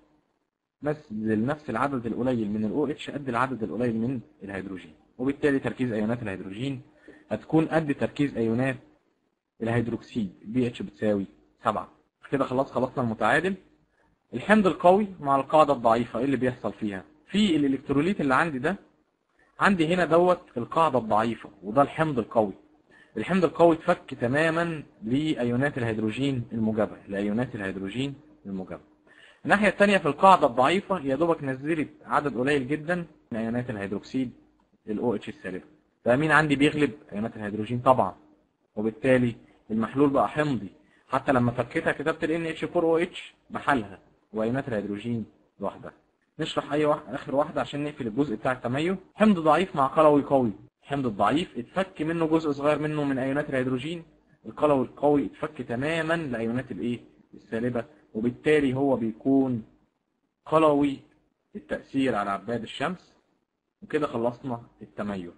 نزل نفس العدد القليل من الاو اتش قد العدد القليل من الهيدروجين وبالتالي تركيز ايونات الهيدروجين هتكون قد تركيز ايونات الهيدروكسيد بي اتش بتساوي 7 كده خلاص خلصنا المتعادل الحمض القوي مع القاعدة الضعيفة ايه اللي بيحصل فيها في الالكتروليت اللي عندي ده عندي هنا دوت القاعدة الضعيفة وده الحمض القوي الحمض القوي اتفك تماما لايونات الهيدروجين الموجبه لايونات الهيدروجين الموجبه الناحيه الثانيه في القاعده الضعيفه يا دوبك نزلت عدد قليل جدا من ايونات الهيدروكسيد الاو اتش السالبه فمين عندي بيغلب ايونات الهيدروجين طبعا وبالتالي المحلول بقى حمضي حتى لما فكيتها كتبت ال NH4OH بحالها وايونات الهيدروجين لوحدها نشرح اي واحد اخر واحده عشان نقفل الجزء بتاع التميز حمض ضعيف مع قلوي قوي الحمض الضعيف اتفك منه جزء صغير منه من ايونات الهيدروجين القلوي القوي اتفك تماما لايونات الايه السالبه وبالتالي هو بيكون قلوي التأثير على عباد الشمس وكده خلصنا التميز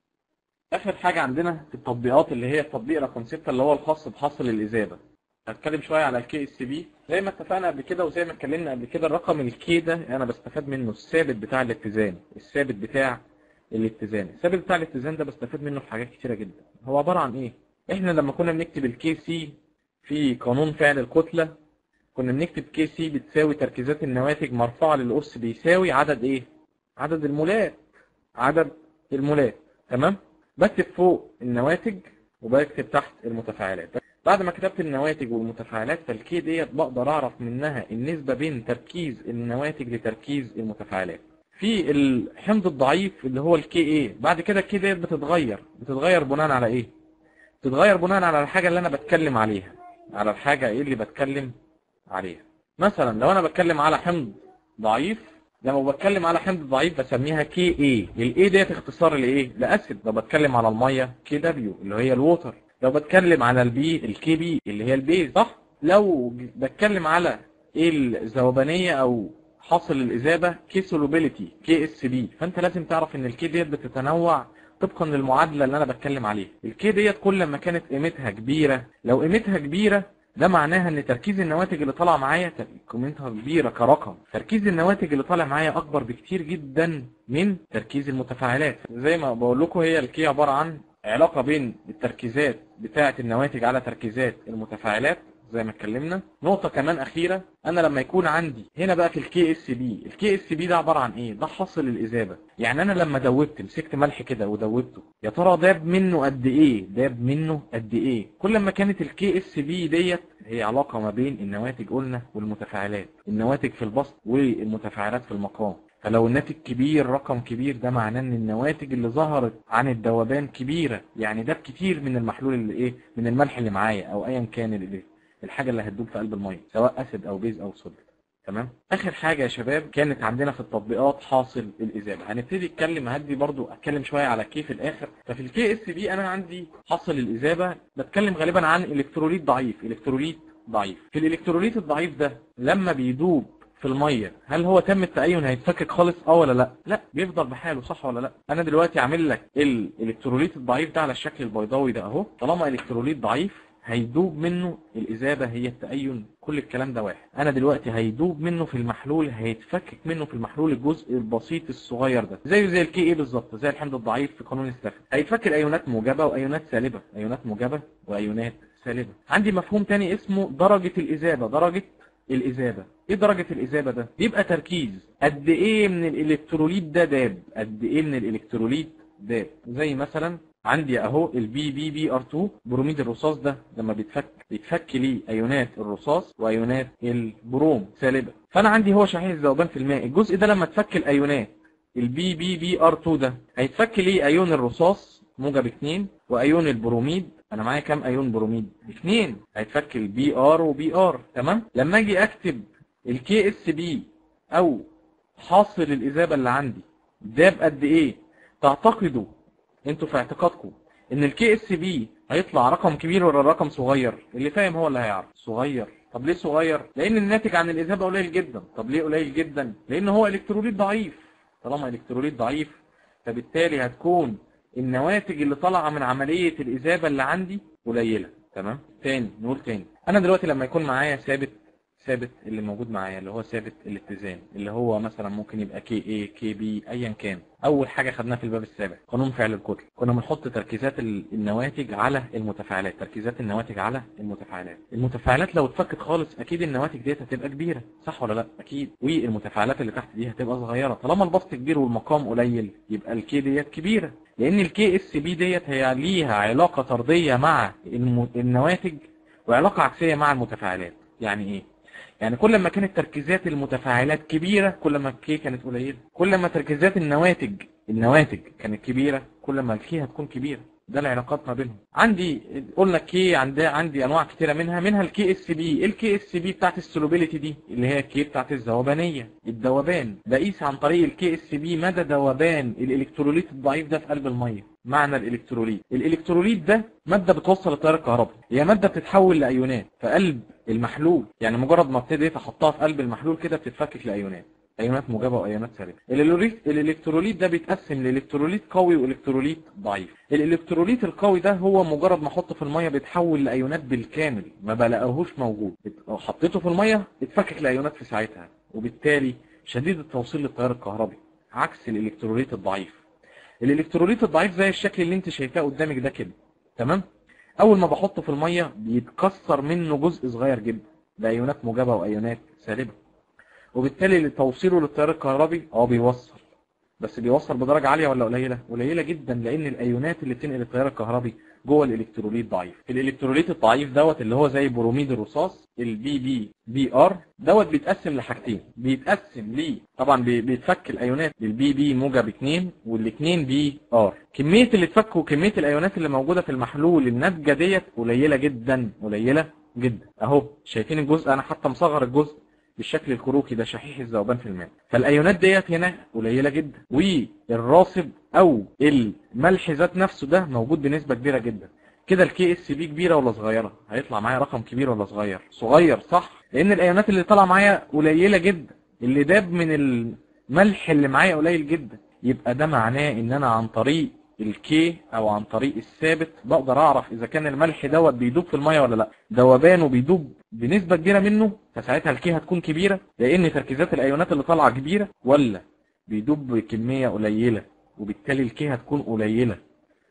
اخر حاجة عندنا في التطبيقات اللي هي التطبيق رقم 6 اللي هو الخاص بحصل الإذابة هتكلم شوية على الكي اس بي زي ما اتفقنا قبل كده وزي ما اتكلمنا قبل كده الرقم الكي ده انا بستفاد منه الثابت بتاع الاتزان الثابت بتاع الاتزان الثابت بتاع الاتزان ده بستفاد منه في حاجات كتيرة جدا هو عبارة عن ايه احنا لما كنا بنكتب الكي سي في قانون فعل الكتلة كنا بنكتب كي سي بتساوي تركيزات النواتج مرفوعة للأس بيساوي عدد ايه عدد المولات عدد المولات تمام بكتب فوق النواتج وبكتب تحت المتفاعلات بعد ما كتبت النواتج والمتفاعلات فالكي ديت بقدر اعرف منها النسبة بين تركيز النواتج لتركيز المتفاعلات في الحمض الضعيف اللي هو الكي ايه بعد كده الكي ديت بتتغير بتتغير بناء على ايه بتتغير بناء على الحاجة اللي انا بتكلم عليها على الحاجة ايه اللي بتكلم عليها مثلا لو انا بتكلم على حمض ضعيف لما بتكلم على حمض ضعيف بسميها كي اي الاي ديت اختصار لايه لاسيد لو بتكلم على الميه كي دبليو اللي هي الووتر لو بتكلم على البي الكي بي اللي هي البيز صح لو بتكلم على ايه الذوبانيه او حاصل الاذابه كي سولوبيليتي كي اس بي فانت لازم تعرف ان الكي ديت بتتنوع طبقا للمعادله اللي انا بتكلم عليها الكي ديت كل ما كانت قيمتها كبيره لو قيمتها كبيره ده معناها ان تركيز النواتج اللي طالعه معايا قيمتها كبيره كرقم تركيز النواتج اللي طالع معايا اكبر بكتير جدا من تركيز المتفاعلات زي ما بقول لكم هي الكي عباره عن علاقه بين التركيزات بتاعه النواتج على تركيزات المتفاعلات زي ما اتكلمنا نقطة كمان أخيرة أنا لما يكون عندي هنا بقى في الكي اس بي الكي اس بي ده عبارة عن إيه ده حاصل الإذابة يعني أنا لما دوبت مسكت ملح كده ودوبته يا ترى داب منه قد إيه داب منه قد إيه كل ما كانت الكي اس بي ديت هي علاقة ما بين النواتج قلنا والمتفاعلات النواتج في البسط والمتفاعلات في المقام فلو الناتج كبير رقم كبير ده معناه ان النواتج اللي ظهرت عن الذوبان كبيرة يعني ده كتير من المحلول اللي ايه من الملح اللي معايا او ايا كان اللي الحاجة اللي هتدوب في قلب المية سواء اسيد او بيز او صوديوم تمام اخر حاجة يا شباب كانت عندنا في التطبيقات حاصل الاذابة هنبتدي نتكلم هدي برضو اتكلم شوية على كي في الاخر ففي الكي اس بي انا عندي حاصل الاذابة بتكلم غالبا عن الكتروليت ضعيف الكتروليت ضعيف في الالكتروليت الضعيف ده لما بيدوب في المية هل هو تم التأين هيتفكك خالص اه ولا لا لا بيفضل بحاله صح ولا لا انا دلوقتي عامل لك الالكتروليت الضعيف ده على الشكل البيضاوي ده اهو طالما الكتروليت ضعيف هيدوب منه الإذابة هي التأين كل الكلام ده واحد أنا دلوقتي هيدوب منه في المحلول هيتفكك منه في المحلول الجزء البسيط الصغير ده زيه زي الكي ايه بالظبط زي الحمض الضعيف في قانون السخن هيتفك الأيونات موجبة وأيونات سالبة أيونات موجبة وأيونات سالبة عندي مفهوم تاني اسمه درجة الإذابة درجة الإذابة ايه درجة الإذابة ده بيبقى تركيز قد ايه من الإلكتروليت ده داب قد ايه من الإلكتروليت داب زي مثلا عندي اهو البي بي بي ار 2 بروميد الرصاص ده لما بيتفك بيتفك ليه ايونات الرصاص وايونات البروم سالبه فانا عندي هو شحيح الذوبان في الماء الجزء ده لما اتفك الايونات البي بي بي ار 2 ده هيتفك ليه ايون الرصاص موجب 2 وايون البروميد انا معايا كام ايون بروميد 2 هيتفك البي ار وبي ار تمام لما اجي اكتب الكي اس بي او حاصل الاذابه اللي عندي ده بقد ايه تعتقدوا انتوا في اعتقادكم ان الكي اس بي هيطلع رقم كبير ولا رقم صغير اللي فاهم هو اللي هيعرف صغير طب ليه صغير لان الناتج عن الاذابه قليل جدا طب ليه قليل جدا لان هو الكتروليت ضعيف طالما الكتروليت ضعيف فبالتالي هتكون النواتج اللي طالعه من عمليه الاذابه اللي عندي قليله تمام تاني نقول تاني انا دلوقتي لما يكون معايا ثابت الثابت اللي موجود معايا اللي هو ثابت الاتزان اللي هو مثلا ممكن يبقى كي اي كي بي ايا كان اول حاجه خدناها في الباب السابع قانون فعل الكتل كنا بنحط تركيزات ال- النواتج على المتفاعلات تركيزات النواتج على المتفاعلات المتفاعلات لو اتفكت خالص اكيد النواتج ديت هتبقى كبيره صح ولا لا اكيد والمتفاعلات اللي تحت دي هتبقى صغيره طالما البسط كبير والمقام قليل يبقى الكي ديت كبيره لان الكي اس بي ديت هي ليها علاقه طرديه مع الم- النواتج وعلاقه عكسيه مع المتفاعلات يعني ايه يعني كل ما كانت تركيزات المتفاعلات كبيرة كل ما الكي كانت قليلة كل ما تركيزات النواتج النواتج كانت كبيرة كل ما الكي هتكون كبيرة ده العلاقات ما بينهم عندي قلنا الكي عندي عندي انواع كتيره منها منها الكي اس بي الكي اس بي بتاعت السولوبيليتي دي اللي هي الكي بتاعت الذوبانيه الذوبان بقيس عن طريق الكي اس بي مدى ذوبان الالكتروليت الضعيف ده في قلب الميه معنى الالكتروليت الالكتروليت ده ماده بتوصل التيار الكهربي هي ماده بتتحول لايونات في قلب المحلول يعني مجرد ما ابتديت احطها في قلب المحلول كده بتتفكك لايونات ايونات موجبه وايونات سالبه الالكتروليت الالكتروليت ده بيتقسم لالكتروليت قوي والكتروليت ضعيف الالكتروليت القوي ده هو مجرد ما احطه في الميه بيتحول لايونات بالكامل ما بلاقيهوش موجود لو حطيته في الميه اتفكك لايونات في ساعتها وبالتالي شديد التوصيل للتيار الكهربي عكس الالكتروليت الضعيف الالكتروليت الضعيف زي الشكل اللي انت شايفاه قدامك ده كده تمام اول ما بحطه في الميه بيتكسر منه جزء صغير جدا بايونات موجبه وايونات سالبه وبالتالي توصيله للتيار الكهربي اه بيوصل بس بيوصل بدرجه عاليه ولا قليله قليله جدا لان الايونات اللي بتنقل التيار الكهربي جوه الالكتروليت ضعيف الالكتروليت الضعيف دوت اللي هو زي بروميد الرصاص البي بي بي ار دوت بيتقسم لحاجتين بيتقسم ليه طبعا بي- بيتفك الايونات للبي بي موجب 2 والاثنين بي ار كميه اللي اتفك وكميه الايونات اللي موجوده في المحلول الناتجه ديت قليله جدا قليله جدا اهو شايفين الجزء انا حتى مصغر الجزء بالشكل الكروكي ده شحيح الذوبان في الماء فالايونات ديت هنا قليله جدا والراصب او الملح ذات نفسه ده موجود بنسبه كبيره جدا كده الكي اس بي كبيره ولا صغيره هيطلع معايا رقم كبير ولا صغير صغير صح لان الايونات اللي طالعه معايا قليله جدا اللي داب من الملح اللي معايا قليل جدا يبقى ده معناه ان انا عن طريق الكي او عن طريق الثابت بقدر اعرف اذا كان الملح دوت بيدوب في الميه ولا لا ذوبانه بيدوب بنسبه كبيره منه فساعتها الكي هتكون كبيره لان تركيزات الايونات اللي طالعه كبيره ولا بيدوب بكميه قليله وبالتالي الكي هتكون قليله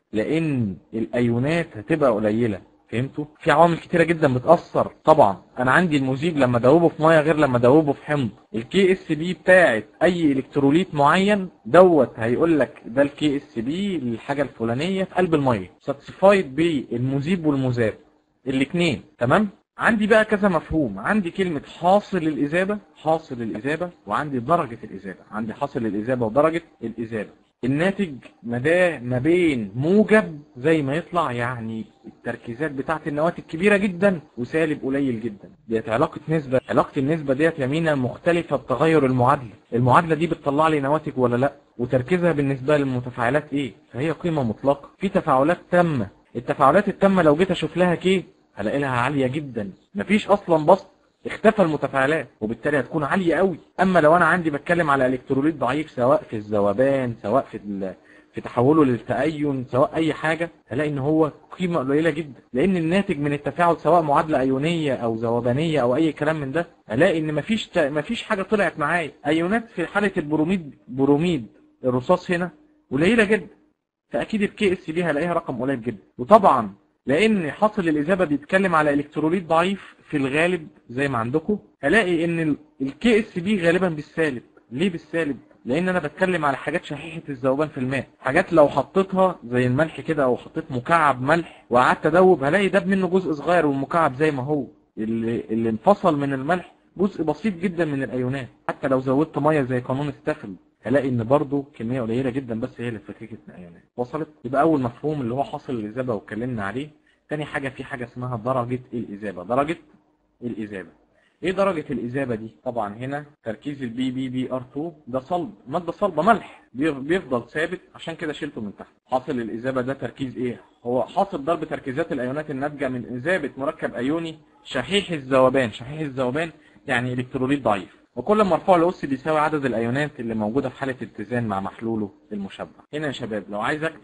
لان الايونات هتبقى قليله فهمتوا في عوامل كتيره جدا بتاثر طبعا انا عندي المذيب لما ادوبه في ميه غير لما ادوبه في حمض الكي اس بي بتاعت اي الكتروليت معين دوت هيقول لك ده الكي اس بي للحاجه الفلانيه في قلب الميه ساتسفايد بالمذيب والمذاب الاثنين تمام عندي بقى كذا مفهوم عندي كلمة حاصل الإذابة حاصل الإذابة وعندي درجة الإذابة عندي حاصل الإذابة ودرجة الإذابة الناتج مداه ما بين موجب زي ما يطلع يعني التركيزات بتاعت النواتج كبيرة جدا وسالب قليل جدا ديت علاقة نسبة علاقة النسبة ديت يمينة مختلفة بتغير المعادلة المعادلة دي بتطلع لي نواتج ولا لا وتركيزها بالنسبة للمتفاعلات ايه فهي قيمة مطلقة في تفاعلات تامة التفاعلات التامة لو جيت اشوف لها كيه هلاقي لها عالية جدا مفيش اصلا بسط اختفى المتفاعلات وبالتالي هتكون عالية قوي اما لو انا عندي بتكلم على الكتروليت ضعيف سواء في الذوبان سواء في ال- في تحوله للتأين سواء اي حاجة هلاقي ان هو قيمة قليلة جدا لان الناتج من التفاعل سواء معادلة ايونية او ذوبانية او اي كلام من ده هلاقي ان مفيش ت- مفيش حاجة طلعت معايا ايونات في حالة البروميد بروميد الرصاص هنا قليلة جدا فاكيد الكي اس بي هلاقيها رقم قليل جدا وطبعا لان حاصل الاجابه بيتكلم على الكتروليت ضعيف في الغالب زي ما عندكم هلاقي ان الكي اس بي غالبا بالسالب ليه بالسالب لان انا بتكلم على حاجات شحيحه الذوبان في الماء حاجات لو حطيتها زي الملح كده او حطيت مكعب ملح وقعدت ادوب هلاقي داب منه جزء صغير والمكعب زي ما هو اللي, اللي انفصل من الملح جزء بسيط جدا من الايونات حتى لو زودت ميه زي قانون ستافل هلاقي ان برضو كميه قليله جدا بس هي اللي اتفككت من الايونات وصلت يبقى اول مفهوم اللي هو حاصل الاذابه واتكلمنا عليه تاني حاجه في حاجه اسمها درجه الاذابه درجه الاذابه ايه درجة الإذابة دي؟ طبعا هنا تركيز البي بي بي ار 2 ده صلب مادة صلبة ملح بيف- بيفضل ثابت عشان كده شيلته من تحت حاصل الإذابة ده تركيز ايه؟ هو حاصل ضرب تركيزات الأيونات الناتجة من إذابة مركب أيوني شحيح الذوبان شحيح الذوبان يعني إلكتروليت ضعيف وكل ما ارفعه لأس بيساوي عدد الأيونات اللي موجودة في حالة اتزان مع محلوله المشبع هنا يا شباب لو عايز أكتب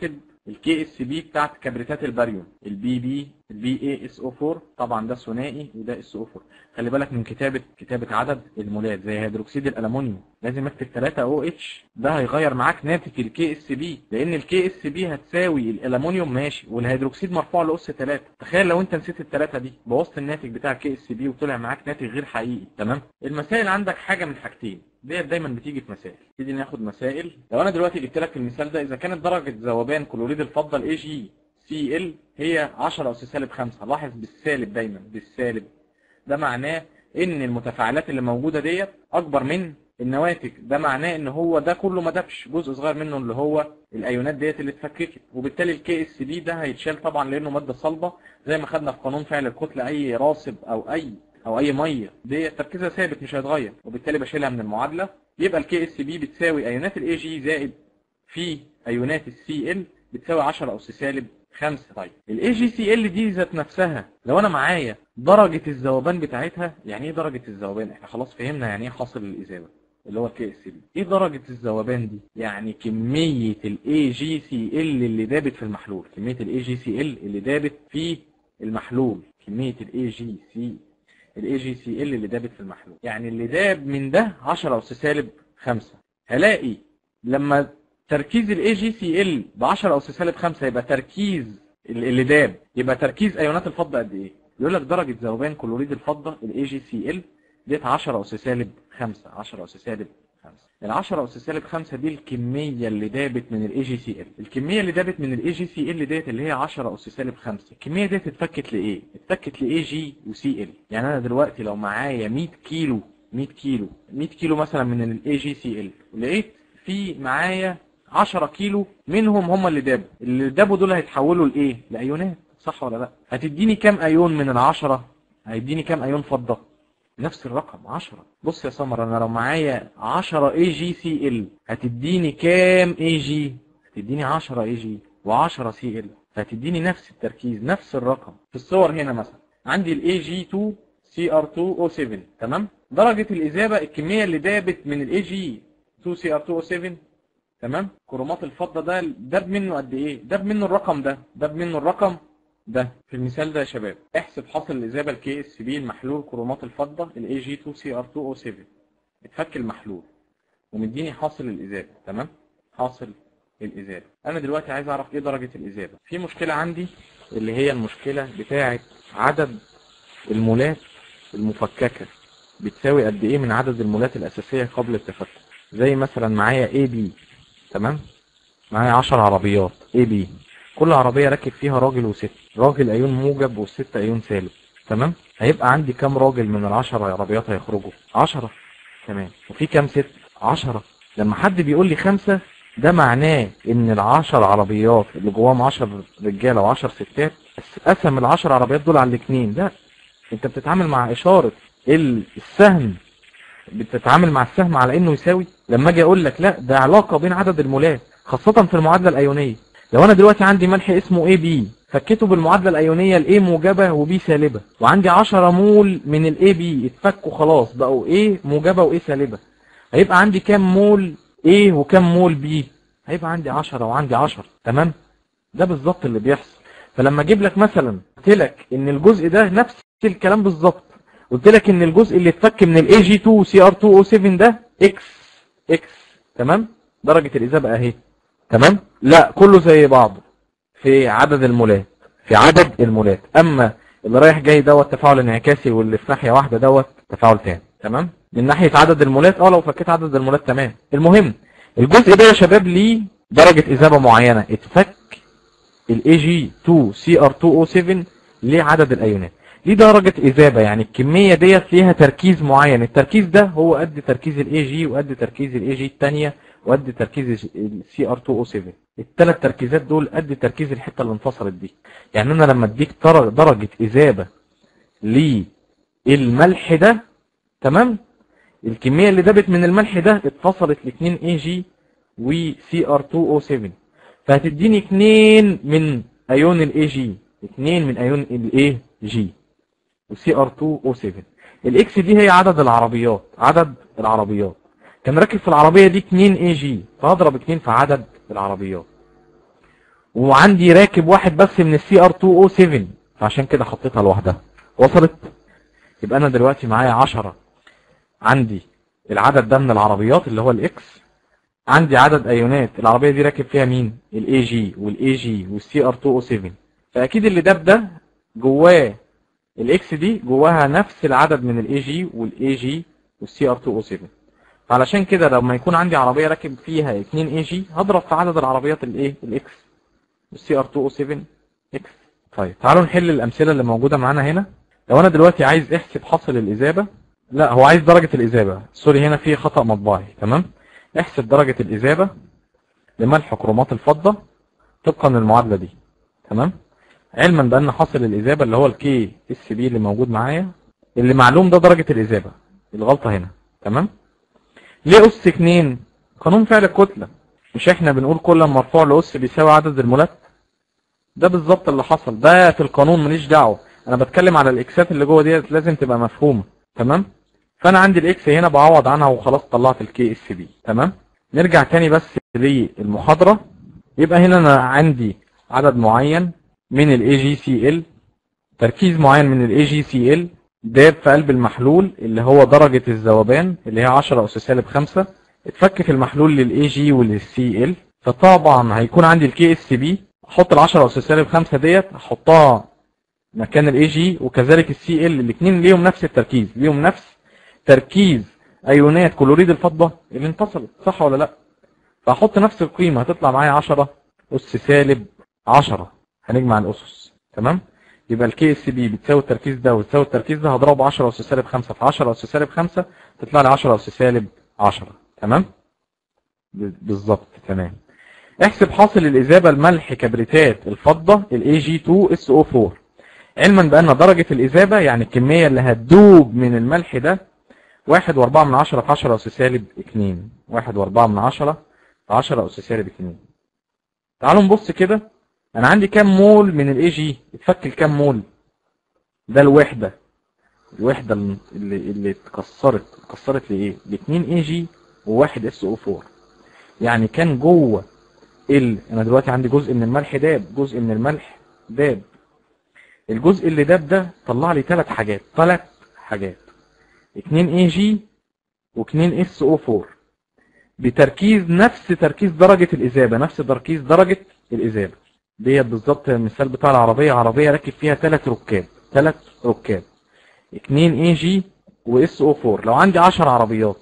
الكي اس بي بتاعت كبريتات الباريوم البي بي البي اي اس او 4 طبعا ده ثنائي وده اس او 4 خلي بالك من كتابه كتابه عدد المولات زي هيدروكسيد الالومنيوم لازم اكتب 3 او اتش ده هيغير معاك ناتج الكي اس بي لان الكي اس بي هتساوي الالومنيوم ماشي والهيدروكسيد مرفوع لاس 3 تخيل لو انت نسيت الثلاثه دي بوظت الناتج بتاع الكي اس بي وطلع معاك ناتج غير حقيقي تمام المسائل عندك حاجه من حاجتين ديت دايما بتيجي في مسائل نبتدي ناخد مسائل لو انا دلوقتي جبت لك المثال ده اذا كانت درجه ذوبان كلوريد الفضه الاي جي سي ال هي 10 اس سالب 5 لاحظ بالسالب دايما بالسالب ده معناه ان المتفاعلات اللي موجوده ديت اكبر من النواتج ده معناه ان هو ده كله ما دبش جزء صغير منه اللي هو الايونات ديت اللي اتفككت وبالتالي الكي اس بي ده هيتشال طبعا لانه ماده صلبه زي ما خدنا في قانون فعل الكتله اي راصب او اي او اي ميه دي تركيزها ثابت مش هيتغير وبالتالي بشيلها من المعادله يبقى الكي اس بي بتساوي ايونات الاي جي زائد في ايونات السي ال بتساوي 10 اس سالب 5 طيب الاي جي سي ال دي ذات نفسها لو انا معايا درجه الذوبان بتاعتها يعني ايه درجه الذوبان احنا خلاص فهمنا يعني ايه حاصل الاذابه اللي هو الكي اس بي ايه درجه الذوبان دي يعني كميه الاي جي سي ال اللي دابت في المحلول كميه الاي جي سي ال اللي دابت في المحلول كميه الاي جي سي الاي جي سي ال اللي دابت في المحلول يعني اللي داب من ده 10 اس سالب 5 هلاقي لما تركيز الاي جي سي ال ب 10 اس سالب 5 يبقى تركيز اللي داب يبقى تركيز ايونات الفضه قد ايه يقول لك درجه ذوبان كلوريد الفضه الاي جي سي ال ديت 10 اس سالب 5 10 اس سالب 5 ال 10 اس سالب 5 دي الكميه اللي دابت من الاي جي سي ال الكميه اللي دابت من الاي جي سي ال ديت اللي هي 10 اس سالب 5 الكميه ديت اتفكت لايه اتفكت لاي جي وسي ال يعني انا دلوقتي لو معايا 100 كيلو 100 كيلو 100 كيلو مثلا من الاي جي سي ال لقيت في معايا 10 كيلو منهم هم اللي دابوا اللي دابوا دول هيتحولوا لايه لايونات صح ولا لا هتديني كام ايون من العشرة هيديني كام ايون فضه نفس الرقم 10 بص يا سمر انا لو معايا 10 اي جي سي ال هتديني كام اي جي هتديني 10 اي جي و10 سي ال فهتديني نفس التركيز نفس الرقم في الصور هنا مثلا عندي الاي جي 2 سي ار 2 او 7 تمام درجه الاذابه الكميه اللي دابت من الاي جي 2 سي ار 2 او 7 تمام كرومات الفضه ده داب منه قد ايه داب منه الرقم ده داب منه الرقم ده في المثال ده يا شباب احسب حاصل الاذابه الكي اس بي المحلول كرومات الفضه الاي جي 2 سي ار 2 او 7 اتفك المحلول ومديني حاصل الاذابه تمام حاصل الاذابه انا دلوقتي عايز اعرف ايه درجه الاذابه في مشكله عندي اللي هي المشكله بتاعه عدد المولات المفككه بتساوي قد ايه من عدد المولات الاساسيه قبل التفكك زي مثلا معايا اي بي تمام معايا 10 عربيات اي بي كل عربية راكب فيها راجل وست راجل ايون موجب والست ايون سالب تمام هيبقى عندي كام راجل من العشر عربيات هيخرجوا عشرة تمام وفي كام ست عشرة لما حد بيقول لي خمسة ده معناه ان العشر عربيات اللي جواهم عشر رجالة وعشر ستات قسم العشر عربيات دول على الاتنين لا انت بتتعامل مع اشارة السهم بتتعامل مع السهم على انه يساوي لما اجي اقول لك لا ده علاقة بين عدد المولات خاصة في المعادلة الايونية لو انا دلوقتي عندي ملح اسمه اي بي فكيته بالمعادله الايونيه الاي موجبه وبي سالبه وعندي 10 مول من الاي بي اتفكوا خلاص بقوا ايه موجبه وايه سالبه هيبقى عندي كام مول ايه وكام مول بي هيبقى عندي 10 وعندي 10 تمام ده بالظبط اللي بيحصل فلما اجيب لك مثلا قلت لك ان الجزء ده نفس الكلام بالظبط قلت لك ان الجزء اللي اتفك من الاي جي 2 سي ار 2 او 7 ده اكس اكس تمام درجه الاذابه اهي تمام لا كله زي بعضه في عدد المولات في عدد المولات اما اللي رايح جاي دوت تفاعل انعكاسي واللي في ناحيه واحده دوت تفاعل تاني تمام من ناحيه عدد المولات اه لو فكيت عدد المولات تمام المهم الجزء ده يا شباب ليه درجه اذابه معينه اتفك الاي جي 2 سي ار 2 او 7 ليه عدد الايونات ليه درجة إذابة يعني الكمية ديت ليها تركيز معين التركيز ده هو قد تركيز الاي جي وقد تركيز الاي جي الثانيه وقد تركيز السي ار 2 او 7 الثلاث تركيزات دول قد تركيز الحته اللي انفصلت دي يعني انا لما اديك درجه اذابه للملح ده تمام الكميه اللي دابت من الملح ده اتفصلت ل 2 اي جي وسي ار 2 او 7 فهتديني 2 من ايون الاي جي 2 من ايون الاي جي وسي ار 2 او 7 الاكس دي هي عدد العربيات عدد العربيات كان راكب في العربية دي 2 اي جي فهضرب 2 في عدد العربيات وعندي راكب واحد بس من السي ار 2 او 7 فعشان كده حطيتها لوحدها وصلت يبقى انا دلوقتي معايا 10 عندي العدد ده من العربيات اللي هو الاكس عندي عدد ايونات العربيه دي راكب فيها مين الاي جي والاي جي والسي ار 2 او 7 فاكيد اللي داب ده جواه الاكس دي جواها نفس العدد من الاي جي والاي جي والسي ار 2 او 7 فعلشان كده لما يكون عندي عربيه راكب فيها 2 اي جي هضرب في عدد العربيات الايه الاكس والسي ار 2 او 7 اكس طيب تعالوا نحل الامثله اللي موجوده معانا هنا لو انا دلوقتي عايز احسب حاصل الاذابه لا هو عايز درجه الاذابه سوري هنا في خطا مطبعي تمام احسب درجه الاذابه لملح كرومات الفضه طبقا للمعادله دي تمام علما بان حاصل الاذابه اللي هو الكي اس بي اللي موجود معايا اللي معلوم ده درجه الاذابه الغلطه هنا تمام ليه اس 2 قانون فعل الكتله مش احنا بنقول كل مرفوع لاس بيساوي عدد المولات ده بالظبط اللي حصل ده في القانون ماليش دعوه انا بتكلم على الاكسات اللي جوه ديت لازم تبقى مفهومه تمام فانا عندي الاكس هنا بعوض عنها وخلاص طلعت الكي اس بي تمام نرجع تاني بس للمحاضره يبقى هنا انا عندي عدد معين من الاي جي سي ال تركيز معين من الاي جي سي ال داب في قلب المحلول اللي هو درجة الذوبان اللي هي 10 أس سالب 5 اتفك في المحلول للاي جي وللسي ال فطبعا هيكون عندي الكي اس بي احط ال 10 أس سالب 5 ديت احطها مكان الاي جي وكذلك السي ال الاثنين ليهم نفس التركيز ليهم نفس تركيز ايونات كلوريد الفضة اللي انفصلت صح ولا لا فاحط نفس القيمة هتطلع معايا 10 أس سالب 10 هنجمع الأسس تمام يبقى الكي اس بي بتساوي التركيز ده وتساوي التركيز ده هضربه 10 اس سالب 5 في 10 اس سالب 5 تطلع لي 10 اس سالب 10 تمام ب- بالظبط تمام احسب حاصل الاذابه الملح كبريتات الفضه الاي جي 2 اس او 4 علما بان درجه الاذابه يعني الكميه اللي هتدوب من الملح ده 1 و4 من 10 في 10 اس سالب 2 1 و4 من 10 في 10 اس سالب 2 تعالوا نبص كده انا عندي كام مول من الاي جي اتفك الكام مول ده الوحده الوحده اللي اللي اتكسرت اتكسرت لايه ل 2 اي جي وواحد اس او 4 يعني كان جوه ال انا دلوقتي عندي جزء من الملح داب جزء من الملح داب الجزء اللي داب ده طلع لي ثلاث حاجات ثلاث حاجات 2 اي جي و2 اس او 4 بتركيز نفس تركيز درجة الإذابة نفس تركيز درجة الإذابة ديت بالظبط المثال بتاع العربية عربية راكب فيها ثلاث ركاب ثلاث ركاب 2 اي جي واس او 4 لو عندي 10 عربيات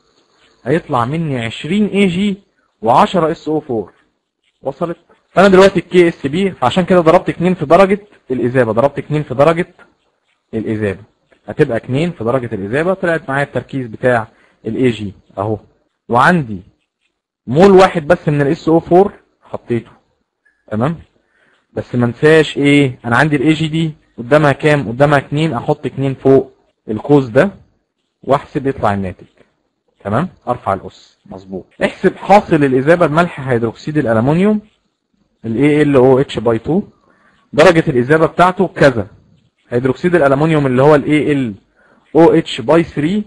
هيطلع مني 20 اي جي و10 اس او 4 وصلت فانا دلوقتي الكي اس بي فعشان كده ضربت 2 في درجة الإذابة ضربت 2 في درجة الإذابة هتبقى 2 في درجة الإذابة طلعت معايا التركيز بتاع الاي جي اهو وعندي مول واحد بس من الاس او 4 حطيته تمام بس ما انساش ايه انا عندي الاي جي دي قدامها كام قدامها 2 احط 2 فوق القوس ده واحسب يطلع الناتج تمام ارفع الاس مظبوط احسب حاصل الاذابه بملح هيدروكسيد الالومنيوم الاي ال او اتش باي 2 درجه الاذابه بتاعته كذا هيدروكسيد الالومنيوم اللي هو الاي ال او اتش باي 3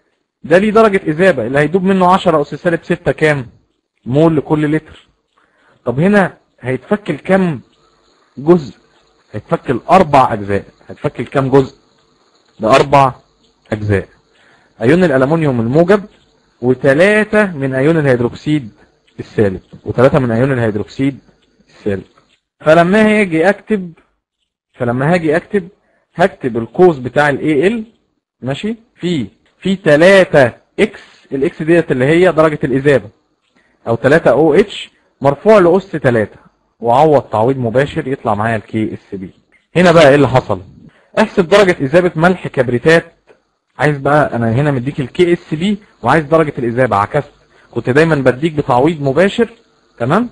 ده ليه درجه اذابه اللي هيدوب منه 10 اس سالب 6 كام مول لكل لتر طب هنا هيتفك الكام جزء هيتفك الاربع اجزاء هيتفك الكام جزء لاربع اجزاء ايون الالومنيوم الموجب وثلاثة من ايون الهيدروكسيد السالب وثلاثة من ايون الهيدروكسيد السالب فلما هاجي اكتب فلما هاجي اكتب هكتب القوس بتاع الاي ال ماشي في في 3 اكس الاكس ديت اللي هي درجة الاذابة او 3 او اتش مرفوع لاس 3 وعوض تعويض مباشر يطلع معايا الكي اس بي هنا بقى ايه اللي حصل احسب درجة اذابة ملح كبريتات عايز بقى انا هنا مديك الكي اس بي وعايز درجة الاذابة عكست كنت دايما بديك بتعويض مباشر تمام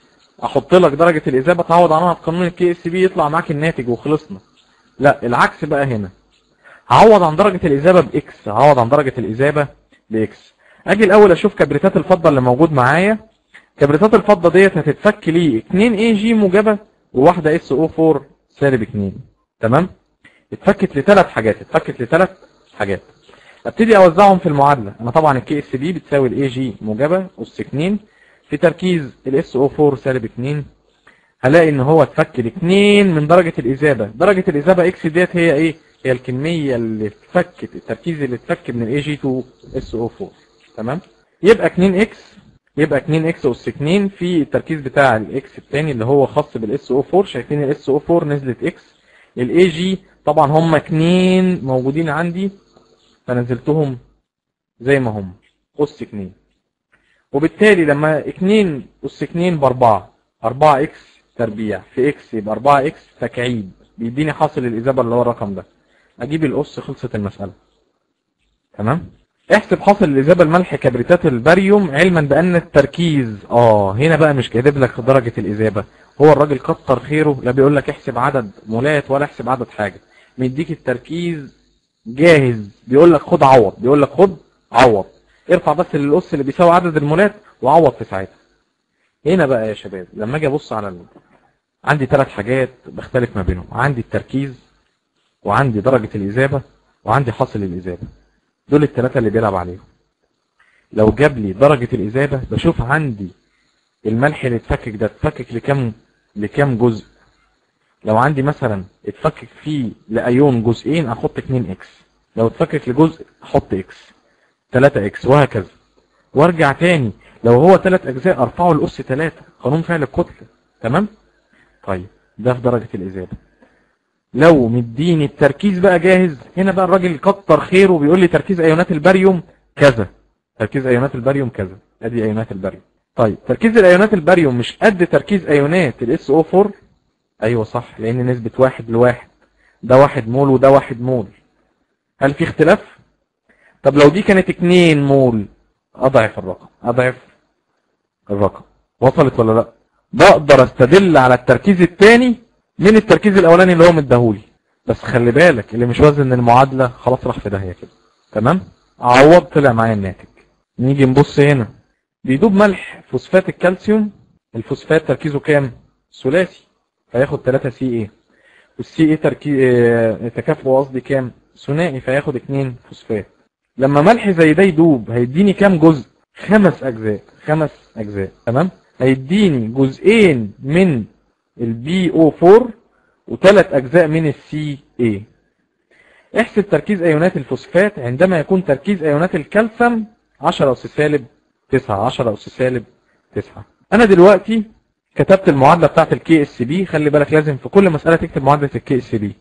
احط لك درجة الاذابة تعوض عنها بقانون الكي اس بي يطلع معاك الناتج وخلصنا لا العكس بقى هنا هعوض عن درجة الاذابة باكس هعوض عن درجة الاذابة باكس اجي الاول اشوف كبريتات الفضة اللي موجود معايا كبريتات الفضة ديت هتتفك لي 2 اي جي موجبة وواحدة اس او 4 سالب 2 تمام اتفكت لثلاث حاجات اتفكت لثلاث حاجات ابتدي اوزعهم في المعادلة انا طبعا الكي اس بي بتساوي الاي جي موجبة اس 2 في تركيز الاس او 4 سالب 2 هلاقي ان هو اتفك لاثنين من درجة الاذابة درجة الاذابة اكس ديت هي ايه هي الكمية اللي اتفكت التركيز اللي اتفك من الاي جي تو اس او 4 تمام يبقى 2 اكس يبقى 2 اكس اس 2 في التركيز بتاع الاكس الثاني اللي هو خاص بالاس او 4 شايفين الاس او 4 نزلت اكس الاي جي طبعا هم اثنين موجودين عندي فنزلتهم زي ما هم اس 2 وبالتالي لما 2 اس 2 ب 4 4 اكس تربيع في اكس يبقى 4 اكس تكعيب بيديني حاصل الاجابه اللي هو الرقم ده اجيب الاس خلصت المساله تمام احسب حاصل الاجابه الملح كبريتات الباريوم علما بان التركيز اه هنا بقى مش كاتب لك درجه الاجابه هو الراجل كتر خيره لا بيقول لك احسب عدد مولات ولا احسب عدد حاجه مديك التركيز جاهز بيقول لك خد عوض بيقول لك خد عوض ارفع بس للاس اللي بيساوي عدد المولات وعوض في ساعتها هنا بقى يا شباب لما اجي ابص على ال... عندي ثلاث حاجات بختلف ما بينهم عندي التركيز وعندي درجة الإجابة وعندي حاصل الإجابة دول الثلاثة اللي بيلعب عليهم لو جاب لي درجة الإجابة بشوف عندي الملح اللي اتفكك ده اتفكك لكم لكم جزء لو عندي مثلا اتفكك فيه لأيون جزئين احط 2 اكس لو اتفكك لجزء احط اكس 3 اكس وهكذا وارجع تاني لو هو ثلاث اجزاء ارفعه لاس 3 قانون فعل الكتله تمام طيب ده في درجه الاجابه لو مديني التركيز بقى جاهز هنا بقى الراجل كتر خيره بيقول لي تركيز ايونات الباريوم كذا تركيز ايونات الباريوم كذا ادي ايونات الباريوم طيب تركيز الايونات الباريوم مش قد تركيز ايونات الاس او 4 ايوه صح لان نسبه واحد لواحد ده واحد مول وده واحد مول هل في اختلاف طب لو دي كانت 2 مول اضعف الرقم اضعف الرقم وصلت ولا لا بقدر استدل على التركيز الثاني من التركيز الاولاني اللي هو مديهولي بس خلي بالك اللي مش وزن المعادله خلاص راح في داهيه كده تمام عوض طلع معايا الناتج نيجي نبص هنا بيدوب ملح فوسفات الكالسيوم الفوسفات تركيزه كام ثلاثي فياخد 3 سي ايه والسي ايه تركيز اه تكافؤه قصدي كام ثنائي فياخد 2 فوسفات لما ملح زي ده يدوب هيديني كام جزء خمس اجزاء خمس اجزاء تمام هيديني جزئين من البي او 4 وثلاث اجزاء من السي اي احسب تركيز ايونات الفوسفات عندما يكون تركيز ايونات الكالسيوم 10 اس سالب 9 10 اس سالب 9 انا دلوقتي كتبت المعادله بتاعت الكي اس بي خلي بالك لازم في كل مساله تكتب معادله الكي اس بي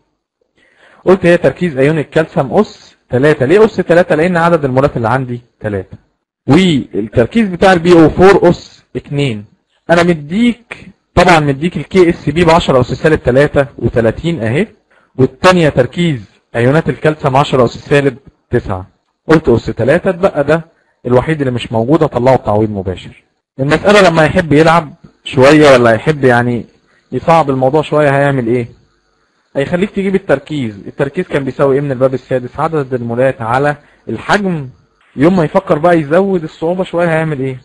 قلت هي تركيز ايون الكالسيوم اس 3 ليه اس 3 لان عدد المولات اللي عندي 3 والتركيز بتاع البي او 4 اس 2 انا مديك طبعا مديك الكي اس بي ب 10 اس سالب 3 و30 اهي والثانيه تركيز ايونات الكالسيوم 10 اس سالب 9 قلت اس 3 اتبقى ده الوحيد اللي مش موجود اطلعه بتعويض مباشر المساله لما يحب يلعب شويه ولا يحب يعني يصعب الموضوع شويه هيعمل ايه هيخليك تجيب التركيز التركيز كان بيساوي ايه من الباب السادس عدد المولات على الحجم يوم ما يفكر بقى يزود الصعوبة شوية هيعمل ايه